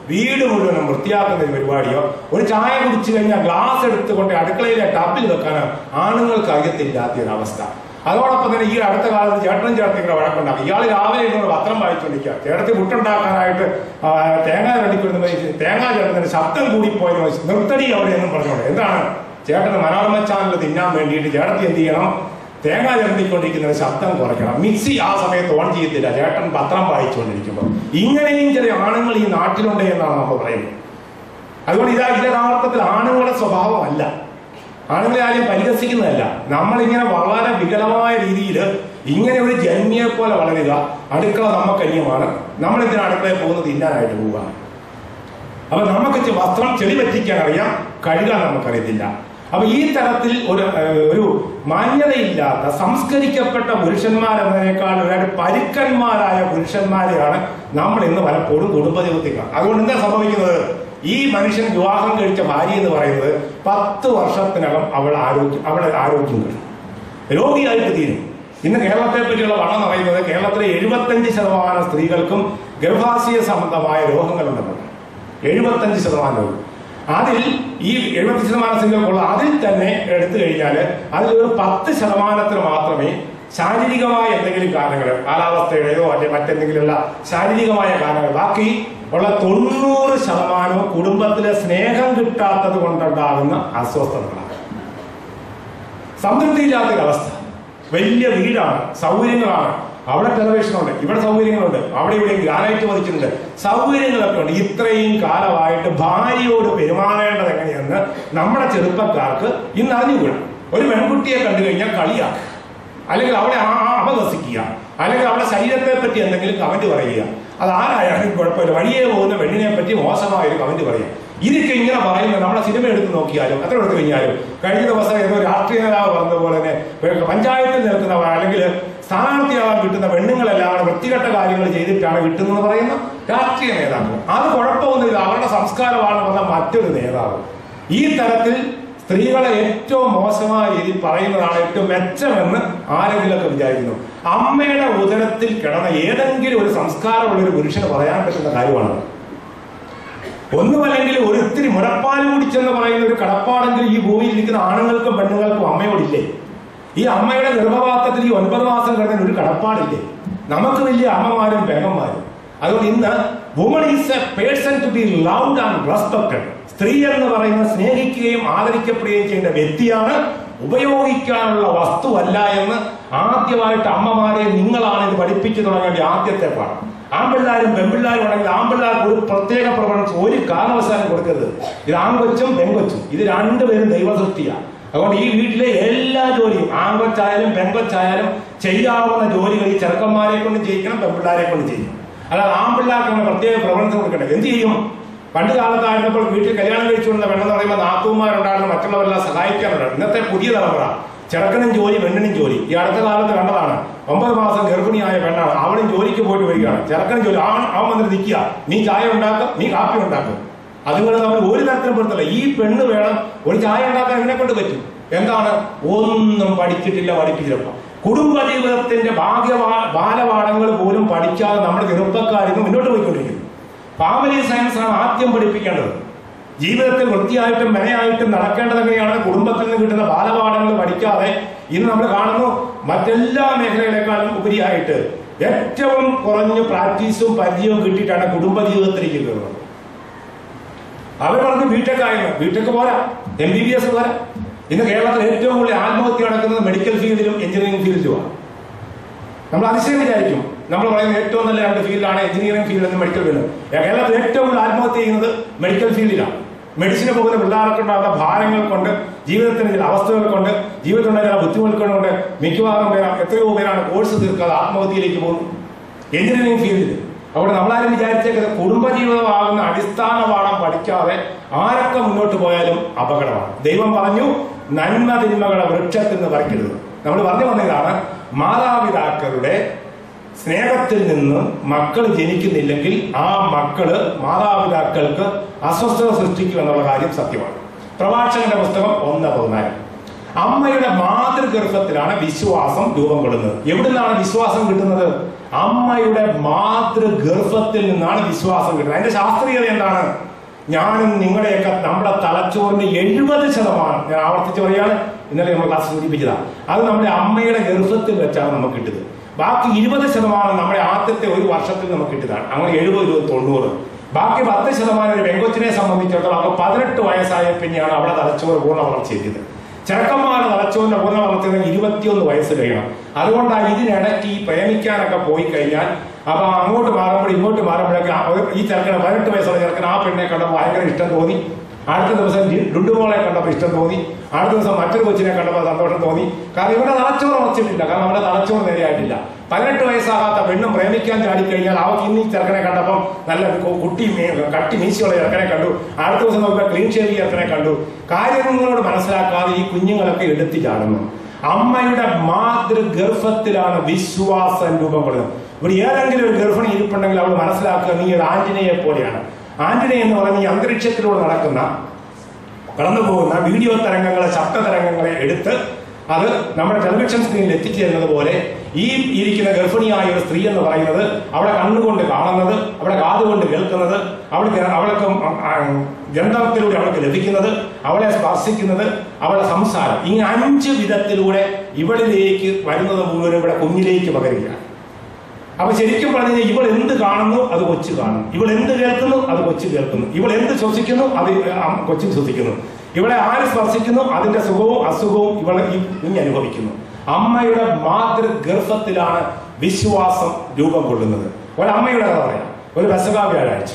വീട് മുഴുവനും വൃത്തിയാക്കുന്ന ഒരു പരിപാടിയോ ഒരു ചായ കുടിച്ചു കഴിഞ്ഞാൽ ഗ്ലാസ് എടുത്തുകൊണ്ട് അടുക്കളയിലെ ടപ്പിൽ വെക്കാനോ ആണുങ്ങൾക്ക് അറിയത്തില്ലാത്ത ഒരു അവസ്ഥ അതോടൊപ്പം തന്നെ ഈ അടുത്ത കാലത്ത് ചേട്ടനും ചേർത്തി കൂടെ വഴക്കുണ്ടാക്കി ഇയാൾ രാവിലെ ഇരുന്ന് പത്രം വായിച്ചുകൊണ്ടിരിക്കുക ചേട്ടത്തി മുട്ടുണ്ടാക്കാനായിട്ട് ആ, തേങ്ങ രണ്ടിക്കൊടുന്ന തേങ്ങ ചേർത്തതിന് ശബ്ദം കൂടിപ്പോയെന്ന് വെച്ച് നിർത്തടി അവിടെ എന്നും പറഞ്ഞോളൂ എന്താണ് ചേട്ടന് മനോരമ ചാനൽ തിന്നാൻ വേണ്ടിയിട്ട് ചേട്ടത്തി എന്ത് ചെയ്യണം തേങ്ങ ചേർത്തിക്കൊണ്ടിരിക്കുന്ന ശബ്ദം കുറയ്ക്കണം മിക്സി ആ സമയത്ത് ഓൺ ചെയ്യത്തില്ല ചേട്ടൻ പത്രം വായിച്ചുകൊണ്ടിരിക്കുമ്പോൾ ഇങ്ങനെയും ചില ആണുങ്ങൾ ഈ നാട്ടിലുണ്ട് എന്നാണ് നമ്മൾ പറയുന്നത് അതുകൊണ്ട് ഇതാ ഇത് യഥാർത്ഥത്തിൽ ആണുങ്ങളുടെ സ്വഭാവമല്ല ആണുങ്ങളെ ആരും പരിഹസിക്കുന്നതല്ല നമ്മളിങ്ങനെ വളരെ വികലമായ രീതിയിൽ ഇങ്ങനെ ഒരു ജന്മിയെ പോലെ വളരുക അടുക്കള നമുക്കന്യമാണ് നമ്മൾ ഇതിന് അടുക്കളയിൽ പോകുന്നത് തിന്നാനായിട്ട് പോവുക അപ്പൊ നമുക്ക് ചെ- വസ്ത്രം ചെളി പറ്റിക്കാൻ അറിയാം കഴുകാൻ നമുക്കറിയത്തില്ല അപ്പൊ ഈ തരത്തിൽ ഒരു ഏഹ്, ഒരു മാന്യതയില്ലാത്ത സംസ്കരിക്കപ്പെട്ട പുരുഷന്മാരെന്നതിനേക്കാൾ ഒരുപാട് പരുക്കന്മാരായ പുരുഷന്മാരെയാണ് നമ്മൾ ഇന്ന് പലപ്പോഴും കുടുംബ ജീവിതത്തിൽ കാണുന്നത്. അതുകൊണ്ട് എന്താ സംഭവിക്കുന്നത് ഈ മനുഷ്യൻ വിവാഹം കഴിച്ച ഭാര്യ എന്ന് പറയുന്നത് പത്ത് വർഷത്തിനകം അവൾ ആരോഗ്യം അവളെ ആരോഗ്യം കിട്ടും രോഗിയായിട്ട് തീരും ഇന്ന് കേരളത്തെ പറ്റിയുള്ള പഠനം പറയുന്നത് കേരളത്തിലെ എഴുപത്തഞ്ച് ശതമാനം സ്ത്രീകൾക്കും ഗർഭാശയ സംബന്ധമായ രോഗങ്ങളുണ്ടെന്നുണ്ട് എഴുപത്തഞ്ച് ശതമാനവും അതിൽ ഈ എഴുപത്തി ശതമാനം സ്ത്രീകൾക്കുള്ള അതിൽ തന്നെ എടുത്തു കഴിഞ്ഞാൽ അതിലൊരു പത്ത് ശതമാനത്തിന് മാത്രമേ ശാരീരികമായ എന്തെങ്കിലും കാരണങ്ങൾ കാലാവസ്ഥയുടെയോ അല്ലെങ്കിൽ മറ്റെന്തെങ്കിലുമുള്ള ശാരീരികമായ കാരണങ്ങൾ ബാക്കി ഉള്ള തൊണ്ണൂറ് ശതമാനവും കുടുംബത്തിലെ സ്നേഹം കിട്ടാത്തത് കൊണ്ടുണ്ടാകുന്ന അസ്വസ്ഥതകളാണ് സംതൃപ്തിയില്ലാത്തൊരവസ്ഥ വലിയ വീടാണ് സൗകര്യങ്ങളാണ് അവിടെ ടെലിവിഷനുണ്ട് ഇവിടെ സൗകര്യങ്ങളുണ്ട് അവിടെ ഇവിടെ ഗ്രാനൈറ്റ് പതിച്ചിട്ടുണ്ട് സൗകര്യങ്ങളൊക്കെ ഉണ്ട് ഇത്രയും കാലമായിട്ട് ഭാര്യയോട് പെരുമാറേണ്ടത് എങ്ങനെയെന്ന് നമ്മുടെ ചെറുപ്പക്കാർക്ക് ഇന്ന് അറിഞ്ഞുകൂടാ ഒരു പെൺകുട്ടിയെ കണ്ടു കഴിഞ്ഞാൽ കളിയാക്കുക അല്ലെങ്കിൽ അവളെ ആ- ആ അപഹസിക്കുക അല്ലെങ്കിൽ അവളുടെ ശരീരത്തെ പറ്റി എന്തെങ്കിലും കമന്റ് പറയുക അത് ആരായാലും കുഴപ്പമില്ല വഴിയെ പോകുന്ന പെണ്ണിനെ പറ്റി മോശമായ ഒരു കമന്റ് പറയുക ഇതൊക്കെ ഇങ്ങനെ പറയുന്നത് നമ്മളെ സിനിമ എടുത്ത് നോക്കിയാലും എത്ര എടുത്തു കഴിഞ്ഞാലും കഴിഞ്ഞ ദിവസം ഏതോ രാഷ്ട്രീയ നേതാവ് പറഞ്ഞ പോലെ തന്നെ പെ- പഞ്ചായത്തിൽ നിൽക്കുന്നവർ അല്ലെങ്കിൽ സ്ഥാനാർത്ഥിയാകാൻ കിട്ടുന്ന പെണ്ണുങ്ങളെല്ലാം കൂടെ വൃത്തികെട്ട കാര്യങ്ങൾ ചെയ്തിട്ടാണ് കിട്ടുന്നത് പറയുന്ന രാഷ്ട്രീയ നേതാക്കൾ അത് കുഴപ്പമൊന്നുമില്ല അവരുടെ സംസ്കാരമാണ് പറഞ്ഞ മറ്റൊരു നേതാവ് ഈ തരത്തിൽ സ്ത്രീകളെ ഏറ്റവും മോശമായ രീതിയിൽ പറയുന്നതാണ് ഏറ്റവും മെച്ചമെന്ന് ആരെങ്കിലുമൊക്കെ വിചാരിക്കുന്നു അമ്മയുടെ ഉദരത്തിൽ കിടന്ന ഏതെങ്കിലും ഒരു സംസ്കാരമുള്ള ഒരു പുരുഷന് പറയാൻ പറ്റുന്ന കാര്യമാണ് ഒന്നുമല്ലെങ്കിൽ ഒരു ഇത്തിരി മുലപ്പാൽ കുടിച്ചെന്ന് പറയുന്ന ഒരു കടപ്പാടെങ്കിലും ഈ ഭൂമിയിൽ ഇരിക്കുന്ന ആണുങ്ങൾക്കും പെണ്ണുങ്ങൾക്കും അമ്മയോടില്ലേ ഈ അമ്മയുടെ ഗർഭപാത്രത്തിൽ ഈ ഒൻപത് മാസം കിടന്ന ഒരു കടപ്പാടില്ലേ നമുക്ക് വലിയ അമ്മമാരും പെങ്ങന്മാരും അതുകൊണ്ട് ഇന്ന് woman is a person to be loved and respected സ്ത്രീ എന്ന് പറയുന്ന സ്നേഹിക്കുകയും ആദരിക്കപ്പെടുകയും ചെയ്യേണ്ട വ്യക്തിയാണ് ഉപയോഗിക്കാനുള്ള വസ്തുവല്ല എന്ന് ആദ്യമായിട്ട് അമ്മമാരെ നിങ്ങളാണ് ഇത് പഠിപ്പിച്ചു തുടങ്ങേണ്ട ആദ്യത്തെ പാഠം ആൺപിള്ളാരും പെൺപിള്ളാരും ഉണ്ടെങ്കിൽ ആൺപിള്ളാർക്ക് ഒരു പ്രത്യേക പ്രവണത ഒരു കാരണവശാലും കൊടുക്കരുത് ഇത് ആൺകൊച്ചും പെൺകൊച്ചും ഇത് രണ്ടുപേരും ദൈവസൃഷ്ടിയാണ് അതുകൊണ്ട് ഈ വീട്ടിലെ എല്ലാ ജോലിയും ആൺകൊച്ചായാലും പെൺകൊച്ചായാലും ചെയ്യാവുന്ന ജോലികൾ ഈ ചെറുക്കന്മാരെ കൊണ്ട് ചെയ്യിക്കണം പെൺപിള്ളാരെ കൊണ്ട് ചെയ്യും അല്ലാതെ ആൺപിള്ളാർക്ക് നമ്മൾ പ്രത്യേക പ്രവണത കൊടുക്കണ്ടേ എന്ത് ചെയ്യും പണ്ട് കാലത്തായിരുന്നപ്പോൾ വീട്ടിൽ കല്യാണം കഴിച്ചുകൊണ്ട പെണ്ണെന്ന് പറയുമ്പോൾ നാത്തൂമാരുണ്ടായിരുന്നു മറ്റുള്ളവരെല്ലാം സഹായിക്കാനുണ്ടായിരുന്നു ഇന്നത്തെ പുതിയ തലമുറ ചെറുക്കനും ജോലി പെണ്ണിനും ജോലി ഈ അടുത്ത കാലത്ത് കണ്ടതാണ് ഒമ്പത് മാസം ഗർഭിണിയായ പെണ്ണാണ് അവളും ജോലിക്ക് പോയിട്ട് വരികയാണ് ചെറുക്കനും ജോലി അവൻ അവൻ വന്നിട്ട് നിൽക്കുക നീ ചായ ഉണ്ടാക്കും നീ കാപ്പി ഉണ്ടാക്കും അതുങ്ങൾ തമ്മിൽ ഒരു തരത്തിലും പെടുത്തില്ല ഈ പെണ്ണ് വേണം ഒരു ചായ ഉണ്ടാക്കാൻ എന്നെ കൊണ്ട് പറ്റും എന്താണ് ഒന്നും പഠിച്ചിട്ടില്ല പഠിപ്പിച്ചില്ല കുടുംബ ജീവിതത്തിന്റെ ഭാഗ്യ ബാലപാഠങ്ങൾ പോലും പഠിക്കാതെ നമ്മുടെ ചെറുപ്പക്കാരിന്ന് മുന്നോട്ട് പോയിക്കൊണ്ടിരിക്കുന്നു ഫാമിലി സയൻസ് ആണ് ആദ്യം പഠിപ്പിക്കേണ്ടത് ജീവിതത്തിൽ വൃത്തിയായിട്ടും മെനയായിട്ടും നടക്കേണ്ടത് എങ്ങനെയാണ് കുടുംബത്തിൽ നിന്ന് കിട്ടുന്ന ബാലപാഠങ്ങൾ പഠിക്കാതെ ഇന്ന് നമ്മൾ കാണുന്നു മറ്റെല്ലാ മേഖലകളെക്കാളും ഉപരിയായിട്ട് ഏറ്റവും കുറഞ്ഞ പ്രാക്ടീസും പരിചയവും കിട്ടിയിട്ടാണ് കുടുംബ ജീവിതത്തിലേക്ക് കയറുന്നത് അവർ പറഞ്ഞു ബിടെക് ആയിരുന്നു ബിടെക് പോരാ എം ബി ബി എസ് പോരാ ഇന്ന് കേരളത്തിൽ ഏറ്റവും കൂടുതൽ ആത്മഹത്യ നടക്കുന്നത് മെഡിക്കൽ ഫീൽഡിലും എഞ്ചിനീയറിംഗ് ഫീൽഡിലുമാണ് നമ്മൾ അതിശയം വിചാരിക്കും നമ്മൾ പറയുന്ന ഏറ്റവും നല്ല രണ്ട് ഫീൽഡാണ് എഞ്ചിനീയറിംഗ് ഫീൽഡ് എന്ന് മെഡിക്കൽ ഫീൽഡ് കേരളത്തിൽ ഏറ്റവും കൂടുതൽ ആത്മഹത്യ ചെയ്യുന്നത് മെഡിക്കൽ ഫീൽഡിലാണ് മെഡിസിന് പോകുന്ന പിള്ളേർക്ക് ഉണ്ടാകുന്ന ഭാരങ്ങൾ കൊണ്ട് ജീവിതത്തിന്റെ ചില അവസ്ഥകൾ കൊണ്ട് ജീവിതത്തിലുള്ള ചില ബുദ്ധിമുട്ടുകൾ കൊണ്ട് മിക്കവാറും പേരാ എത്രയോ പേരാണ് കോഴ്സ് തീർക്കാതെ ആത്മഹത്യയിലേക്ക് പോകുന്നത് എഞ്ചിനീയറിംഗ് ഫീൽഡിൽ അവിടെ നമ്മളാരും വിചാരിച്ചേക്കുന്നത് കുടുംബജീവിതമാകുന്ന അടിസ്ഥാന പാഠം പഠിക്കാതെ ആരൊക്കെ മുന്നോട്ട് പോയാലും അപകടമാണ് ദൈവം പറഞ്ഞു നന്മ തിന്മകളെ വൃക്ഷത്തിൽ നിന്ന് പറിക്കരുത് നമ്മൾ പറഞ്ഞു വന്നതാണ് മാതാപിതാക്കളുടെ സ്നേഹത്തിൽ നിന്ന് മക്കൾ ജനിക്കുന്നില്ലെങ്കിൽ ആ മക്കള് മാതാപിതാക്കൾക്ക് അസ്വസ്ഥത സൃഷ്ടിക്കും എന്നുള്ള കാര്യം സത്യമാണ് പ്രഭാഷകന്റെ പുസ്തകം ഒന്ന് പതിനാല് അമ്മയുടെ മാതൃഗർഭത്തിലാണ് വിശ്വാസം രൂപം കൊള്ളുന്നത് എവിടുന്നാണ് വിശ്വാസം കിട്ടുന്നത് അമ്മയുടെ മാതൃഗർഭത്തിൽ നിന്നാണ് വിശ്വാസം കിട്ടുന്നത് അതിന്റെ ശാസ്ത്രീയത എന്താണ് ഞാനും നിങ്ങളുടെയൊക്കെ നമ്മുടെ തലച്ചോറിന്റെ എഴുപത് ശതമാനം ഞാൻ ആവർത്തിച്ച് പറയാണ് ഇന്നലെ നമ്മൾ ക്ലാസ് സൂചിപ്പിച്ചതാണ് അത് നമ്മുടെ അമ്മയുടെ ഗർഭത്തിൽ വെച്ചാണ് നമുക്ക് കിട്ടുന്നത് ബാക്കി ഇരുപത് ശതമാനം നമ്മുടെ ആദ്യത്തെ ഒരു വർഷത്തിൽ നമുക്ക് കിട്ടുന്നതാണ് അങ്ങനെ എഴുപത് ഇരുപത് തൊണ്ണൂറ് ബാക്കി പത്ത് ശതമാനം ഒരു പെങ്കൊച്ചിനെ സംബന്ധിച്ചിടത്തോളം അവർക്ക് പതിനെട്ട് വയസ്സായ പിന്നെയാണ് അവിടെ തലച്ചോറ് പൂർണ്ണ വളർച്ച എത്തിയത് ചെറുക്കന്മാരുടെ തലച്ചോറിന്റെ പൂർണ്ണ വളർച്ച ഇരുപത്തിയൊന്ന് വയസ്സ് കഴിയണം അതുകൊണ്ടാണ് ഇതിനിടയ്ക്ക് ഈ പ്രേമിക്കാനൊക്കെ പോയി കഴിഞ്ഞാൽ അപ്പൊ അങ്ങോട്ട് മാറുമ്പോൾ ഇങ്ങോട്ട് മാറുമ്പോഴൊക്കെ ആ ഒരു- ഈ ചെറുക്കന് പതിനെട്ട് വയസ്സുള്ള ചെറുക്കൻ ആ പെണ്ണെ കണ്ടപ്പോൾ ഭയങ്കര ഇഷ്ടം തോന്നി അടുത്ത ദിവസം ഡുണ്ടുമോളെ കണ്ടപ്പോൾ ഇഷ്ടം തോന്നി അടുത്ത ദിവസം മറ്റൊരു കൊച്ചിനെ കണ്ടപ്പോൾ സന്തോഷം തോന്നി കാരണം ഇവിടെ തലച്ചോറ് ഉറച്ചിട്ടില്ല കാരണം നമ്മുടെ തലച്ചോറ് നേരെയായിട്ടില്ല പതിനെട്ട് വയസ്സാകാത്ത പെണ്ണും പ്രേമിക്കാൻ ചാടിക്കഴിഞ്ഞാൽ അവർക്ക് ഇന്ന് ഈ ചെറുക്കനെ കണ്ടപ്പം നല്ല കു- കുട്ടി മീ- കട്ടി മീശയുള്ള ചെറുക്കനെ കണ്ടു അടുത്ത ദിവസം നോക്കുമ്പോൾ ക്ലീൻ ഷേവ് ചെറുക്കനെ കണ്ടു കാര്യങ്ങളോട് മനസ്സിലാക്കാതെ ഈ കുഞ്ഞുങ്ങളൊക്കെ എടുത്തു ചാടുന്നു അമ്മയുടെ മാതൃഗർഭത്തിലാണ് വിശ്വാസം രൂപം കൊള്ളുന്നത് ഇവിടെ ഏതെങ്കിലും ഒരു ഗർഭിണി ഇരിപ്പുണ്ടെങ്കിൽ അവൾ മനസ്സിലാക്കുക നീ ഒരു ആന്റിനയെ പോലെയാണ് ആന്റിനെ എന്ന് പറയുന്ന ഈ അന്തരീക്ഷത്തിലൂടെ നടക്കുന്ന കടന്നു പോകുന്ന വീഡിയോ തരംഗങ്ങളെ ശബ്ദ തരംഗങ്ങളെ എടുത്ത് അത് നമ്മുടെ ടെലിവിഷൻ സ്ക്രീനിൽ എത്തിച്ചേരുന്നത് പോലെ ഈ ഇരിക്കുന്ന ഗർഭിണിയായ ഒരു സ്ത്രീ എന്ന് പറയുന്നത് അവളെ കണ്ണുകൊണ്ട് കാണുന്നത് അവളെ കാതുകൊണ്ട് കേൾക്കുന്നത് അവൾക്ക് അവൾക്ക് ഗന്ധത്തിലൂടെ അവൾക്ക് ലഭിക്കുന്നത് അവളെ സ്പർശിക്കുന്നത് അവളുടെ സംസാരം ഈ അഞ്ച് വിധത്തിലൂടെ ഇവളിലേക്ക് വരുന്നത് മുഴുവനും ഇവിടെ കുഞ്ഞിലേക്ക് പകരുകയാണ് അപ്പൊ ശരിക്കും പറഞ്ഞു കഴിഞ്ഞാൽ ഇവൾ എന്ത് കാണുന്നു അത് കൊച്ചു കാണുന്നു ഇവൾ എന്ത് കേൾക്കുന്നു അത് കൊച്ചു കേൾക്കുന്നു ഇവൾ എന്ത് ശ്വസിക്കുന്നു അത് അം- കൊച്ചു ശ്വസിക്കുന്നു ഇവളെ ആര് സ്പർശിക്കുന്നു അതിന്റെ സുഖവും അസുഖവും ഇവൾ ഈ കുഞ്ഞ് അനുഭവിക്കുന്നു അമ്മയുടെ മാതൃഗർഭത്തിലാണ് വിശ്വാസം രൂപം കൊള്ളുന്നത് ഒരമ്മയുടെ കഥ പറയാം ഒരു ബസകാ വ്യാഴാഴ്ച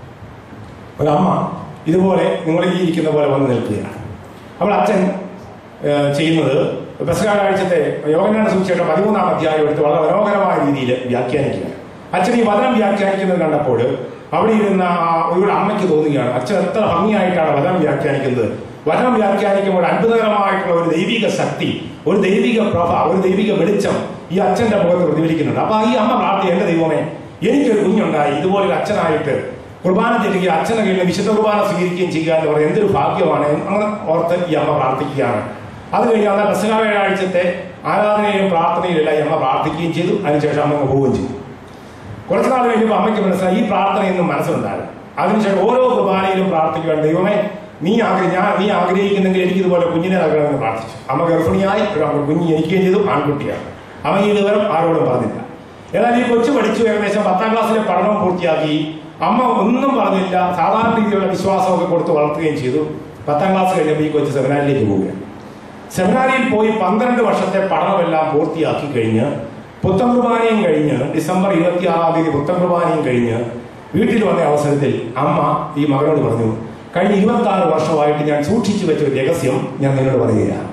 ഒരമ്മ ഇതുപോലെ നിങ്ങൾ ഈ ഇരിക്കുന്ന പോലെ വന്ന് നിൽക്കുകയാണ് അപ്പോൾ അച്ഛൻ ഏഹ്, ചെയ്യുന്നത് ബസകാഴ്ചത്തെ യോഗനാന സുവിശേഷം പതിമൂന്നാം അധ്യായം എടുത്ത് വളരെ മനോഹരമായ രീതിയിൽ വ്യാഖ്യാനിക്കുകയാണ് അച്ഛൻ ഈ വചനം വ്യാഖ്യാനിക്കുന്നത് കണ്ടപ്പോൾ അവിടെ ഇരുന്ന ആ ഒരു അമ്മയ്ക്ക് തോന്നുകയാണ് അച്ഛൻ എത്ര ഭംഗിയായിട്ടാണ് വചനം വ്യാഖ്യാനിക്കുന്നത് വചനം വ്യാഖ്യാനിക്കുമ്പോൾ അത്ഭുതകരമായിട്ടുള്ള ഒരു ദൈവിക ശക്തി ഒരു ദൈവിക പ്രഭ ഒരു ദൈവിക വെളിച്ചം ഈ അച്ഛന്റെ മുഖത്ത് പ്രതിഫലിക്കുന്നുണ്ട് അപ്പൊ ഈ അമ്മ പ്രാർത്ഥി എന്റെ ദൈവമേ എനിക്കൊരു കുഞ്ഞുണ്ടായി ഇതുപോലെ ഒരു അച്ഛനായിട്ട് കുർബാന ചെല്ലുകയും അച്ഛനെ കയ്യിൽ വിശുദ്ധ കുർബാന സ്വീകരിക്കുകയും ചെയ്യുക എന്ന് പറയുന്നത് എന്തൊരു ഭാഗ്യമാണ് എന്ന് അങ്ങനെ ഓർത്ത് ഈ അമ്മ പ്രാർത്ഥിക്കുകയാണ് അത് കഴിഞ്ഞ് അന്ന് പെസക വ്യാഴാഴ്ചത്തെ ആരാധനയിലും പ്രാർത്ഥനയിലും എല്ലാം ഈ അമ്മ പ്രാർത്ഥിക്കുകയും ചെയ്തു അതിനുശേഷം അമ്മ അങ്ങ് പോവുകയും ചെയ്തു കുറച്ച് നാൾ കഴിഞ്ഞപ്പോൾ അമ്മയ്ക്ക് മനസ്സിലായി ഈ പ്രാർത്ഥനയൊന്നും മനസ്സിലുണ്ടായിരുന്നു അതിനുശേഷം ഓരോ കുർബാനയിലും പ്രാർത്ഥിക്കുവാൻ ദൈവമേ നീ ആഗ്രഹി ഞാൻ നീ ആഗ്രഹിക്കുന്നെങ്കിൽ എനിക്ക് ഇതുപോലെ കുഞ്ഞിനെ നൽകണമെന്ന് പ്രാർത്ഥിച്ചു അമ്മ ഗർഭിണിയായി ഒരു അമ്മ കുഞ്ഞ് ജനിക്കുകയും ചെയ്തു ആൺകുട്ടിയാണ് അമ്മ ഈ വിവരം ആരോടും പറഞ്ഞില്ല എന്നാൽ ഈ കൊച്ചു പഠിച്ചു ഏകദേശം പത്താം ക്ലാസ്സിലെ പഠനം പൂർത്തിയാക്കി അമ്മ ഒന്നും പറഞ്ഞില്ല സാധാരണ രീതിയിലുള്ള വിശ്വാസമൊക്കെ കൊടുത്ത് വളർത്തുകയും ചെയ്തു പത്താം ക്ലാസ് കഴിഞ്ഞപ്പോൾ ഈ കൊച്ചു സെമിനാരിലേക്ക് പോവുകയാണ് സെമിനാരിയിൽ പോയി പന്ത്രണ്ട് വർഷത്തെ പഠനമെല്ലാം പൂർത്തിയാക്കി കഴിഞ്ഞ് പുത്തൻ കുർബാനയും കഴിഞ്ഞ് ഡിസംബർ ഇരുപത്തിയാറാം തീയതി പുത്തൻ കുർബാനയും കഴിഞ്ഞ് വീട്ടിൽ വന്ന അവസരത്തിൽ അമ്മ ഈ മകനോട് പറഞ്ഞു കഴിഞ്ഞ ഇരുപത്തി ആറ് വർഷമായിട്ട് ഞാൻ സൂക്ഷിച്ചു വെച്ച ഒരു രഹസ്യം ഞാൻ നിന്നോട് പറയുകയാണ്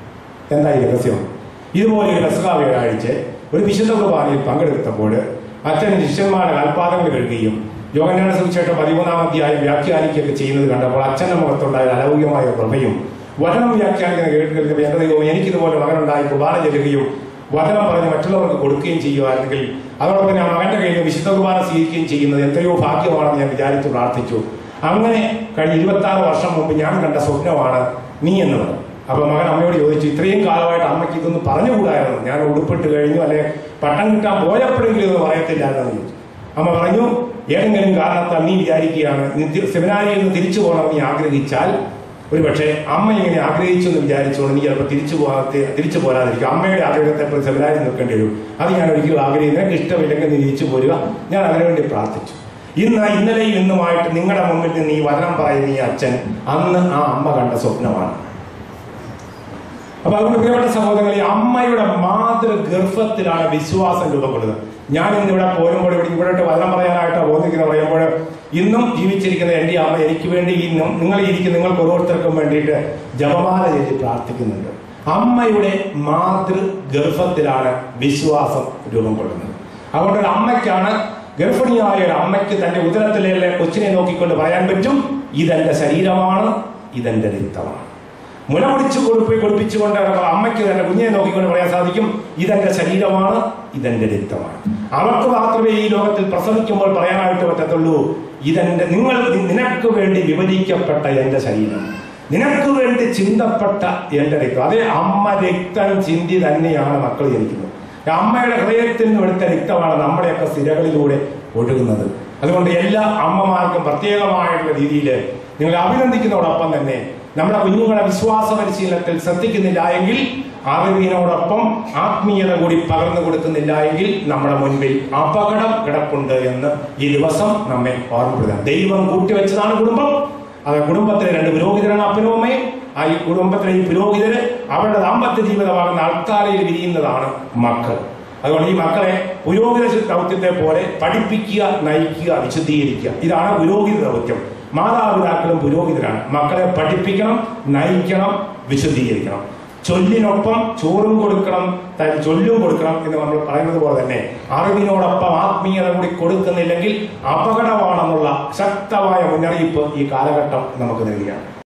എന്താ ഈ രഹസ്യം ഇതുപോലെ ഒരു പെസക വ്യാഴാഴ്ച ഒരു വിശുദ്ധ കുർബാനയിൽ പങ്കെടുത്തപ്പോൾ അച്ഛൻ ശിഷ്യന്മാരുടെ കാൽപാദങ്ങൾ കഴുകുകയും യോഗനാന സുവിശേഷം പതിമൂന്നാം അധ്യായം വ്യാഖ്യാനിക്കുകയൊക്കെ ചെയ്യുന്നത് കണ്ടപ്പോൾ അച്ഛന്റെ മുഖത്തുണ്ടായ അലൗകികമായ പ്രഭയും വചനം വ്യാഖ്യാനിക്കുന്ന കേട്ട് കേൾക്കുമ്പോൾ എന്റെ ദൈവം എനിക്കിതുപോലെ മകനുണ്ടായി കുർബാന ചെല്ലുകയും വചനം പറഞ്ഞ് മറ്റുള്ളവർക്ക് കൊടുക്കുകയും ചെയ്യുമായിരുന്നെങ്കിൽ അതോടൊപ്പം ഞാൻ മകന്റെ കയ്യിൽ നിന്ന് വിശുദ്ധ കുർബാന സ്വീകരിക്കുകയും ചെയ്യുന്നത് എത്രയോ ഭാഗ്യമാണെന്ന് ഞാൻ വിചാരിച്ചു പ്രാർത്ഥിച്ചു അങ്ങനെ കഴിഞ്ഞ ഇരുപത്തി ആറ് വർഷം മുമ്പ് ഞാൻ കണ്ട സ്വപ്നമാണ് നീ എന്ന് പറഞ്ഞു അപ്പൊ മകൻ അമ്മയോട് ചോദിച്ചു ഇത്രയും കാലമായിട്ട് അമ്മയ്ക്ക് ഇതൊന്നും പറഞ്ഞുകൂടായിരുന്നു ഞാൻ ഉടുപ്പിട്ട് കഴിഞ്ഞു അല്ലെ പട്ടം കിട്ടാൻ പോയപ്പോഴെങ്കിലും ഇത് പറയത്തില്ലായിരുന്നു ചോദിച്ചു അമ്മ പറഞ്ഞു ഏതെങ്കിലും കാരണത്താൽ നീ വിചാരിക്കുകയാണ് നീ തി- സെമിനാരിയിൽ നിന്ന് തിരിച്ചു പോകണം നീ ആഗ്രഹിച്ചാൽ ഒരു പക്ഷേ അമ്മ ഇങ്ങനെ ആഗ്രഹിച്ചു എന്ന് വിചാരിച്ചുകൊണ്ട് നീ ചിലപ്പോൾ തിരിച്ചു പോകാതെ തിരിച്ചു പോരാതിരിക്കും അമ്മയുടെ ആഗ്രഹത്തെ പോലെ സെമിനാരിൽ നിൽക്കേണ്ടി വരും അത് ഞാൻ ഒരിക്കലും ആഗ്രഹിക്കുന്നത് നിനക്ക് ഇഷ്ടമില്ലെങ്കിൽ നീ തിരിച്ചു പോരുക ഞാൻ അതിനുവേണ്ടി പ്രാർത്ഥിച്ചു ഇന്ന് ഇന്നലെയും ഇന്നുമായിട്ട് നിങ്ങളുടെ മുമ്പിൽ നിന്ന് ഈ വചനം പറയുന്ന ഈ അച്ഛൻ അന്ന് ആ അമ്മ കണ്ട സ്വപ്നമാണ് അപ്പൊ അതുകൊണ്ട് പ്രിയപ്പെട്ട സഹോദരങ്ങളെ അമ്മയുടെ മാതൃഗർഭത്തിലാണ് വിശ്വാസം രൂപപ്പെടുന്നത് ഞാൻ ഇന്ന് ഇവിടെ പോരുമ്പോൾ ഇവിടെ ഇവിടെ വചനം പറയാനായിട്ടാണ് പോകുന്നിരിക്കുന്ന പറയുമ്പോൾ ഇന്നും ജീവിച്ചിരിക്കുന്ന എൻ്റെ അമ്മ എനിക്ക് വേണ്ടി ഈ നി- നിങ്ങൾ ഇരിക്കുന്ന നിങ്ങൾക്ക് ഓരോരുത്തർക്കും വേണ്ടിയിട്ട് ജപമാല ചൊല്ലി പ്രാർത്ഥിക്കുന്നുണ്ട് അമ്മയുടെ മാതൃഗർഭത്തിലാണ് വിശ്വാസം രൂപം കൊള്ളുന്നത് അതുകൊണ്ട് ഒരു അമ്മയ്ക്കാണ് ഗർഭിണിയായ ഒരു അമ്മയ്ക്ക് തന്റെ ഉദരത്തിലെ കൊച്ചിനെ നോക്കിക്കൊണ്ട് പറയാൻ പറ്റും ഇതെന്റെ ശരീരമാണ് ഇതെന്റെ രക്തമാണ് മുല പൊടിച്ച് കൊടുപ്പി കൊടുപ്പിച്ചുകൊണ്ട് നടക്കുന്ന അമ്മയ്ക്ക് തന്നെ കുഞ്ഞിനെ നോക്കിക്കൊണ്ട് പറയാൻ സാധിക്കും ഇതെന്റെ ശരീരമാണ് ഇതെന്റെ രക്തമാണ് അവർക്ക് മാത്രമേ ഈ ലോകത്തിൽ പ്രസവിക്കുമ്പോൾ പറയാനായിട്ട് പറ്റത്തുള്ളൂ ഇതെന്റെ നിങ്ങൾ നിനക്ക് വേണ്ടി വിഭജിക്കപ്പെട്ട എന്റെ ശരീരം നിനക്ക് വേണ്ടി ചിന്തപ്പെട്ട എന്റെ രക്തം അതേ അമ്മ രക്തം ചിന്തി തന്നെയാണ് മക്കൾ ജനിക്കുന്നത് അമ്മയുടെ ഹൃദയത്തിൽ നിന്ന് എടുത്ത രക്തമാണ് നമ്മുടെയൊക്കെ സിരകളിലൂടെ ഒഴുകുന്നത് അതുകൊണ്ട് എല്ലാ അമ്മമാർക്കും പ്രത്യേകമായിട്ടുള്ള രീതിയിൽ നിങ്ങൾ അഭിനന്ദിക്കുന്നതോടൊപ്പം തന്നെ നമ്മുടെ കുഞ്ഞുങ്ങളെ വിശ്വാസ പരിശീലനത്തിൽ ശ്രദ്ധിക്കുന്നില്ല എങ്കിൽ അറിവിനോടൊപ്പം ആത്മീയത കൂടി പകർന്നു കൊടുക്കുന്നില്ല എങ്കിൽ നമ്മുടെ മുൻപിൽ അപകടം കിടപ്പുണ്ട് എന്ന് ഈ ദിവസം നമ്മെ ഓർമ്മപ്പെടുത്താം ദൈവം കൂട്ടിവെച്ചതാണ് കുടുംബം അത് കുടുംബത്തിലെ രണ്ട് പുരോഹിതരാണ് അപ്പനും അമ്മയും ആ ഈ കുടുംബത്തിലെ ഈ പുരോഹിതര് അവരുടെ ദാമ്പത്യ ജീവിതമാകുന്ന അൾത്താരയിൽ വിരിയുന്നതാണ് മക്കൾ അതുകൊണ്ട് ഈ മക്കളെ പുരോഹിത ദൗത്യത്തെ പോലെ പഠിപ്പിക്കുക നയിക്കുക വിശദീകരിക്കുക ഇതാണ് പുരോഹിത ദൗത്യം മാതാപിതാക്കളും പുരോഹിതരാണ് മക്കളെ പഠിപ്പിക്കണം നയിക്കണം വിശദീകരിക്കണം ചൊല്ലിനൊപ്പം ചോറും കൊടുക്കണം ത- ചൊല്ലും കൊടുക്കണം എന്ന് നമ്മൾ പറയുന്നത് പോലെ തന്നെ അറിവിനോടൊപ്പം ആത്മീയത കൂടി കൊടുക്കുന്നില്ലെങ്കിൽ അപകടമാണെന്നുള്ള ശക്തമായ മുന്നറിയിപ്പ് ഈ കാലഘട്ടം നമുക്ക് നൽകുകയാണ്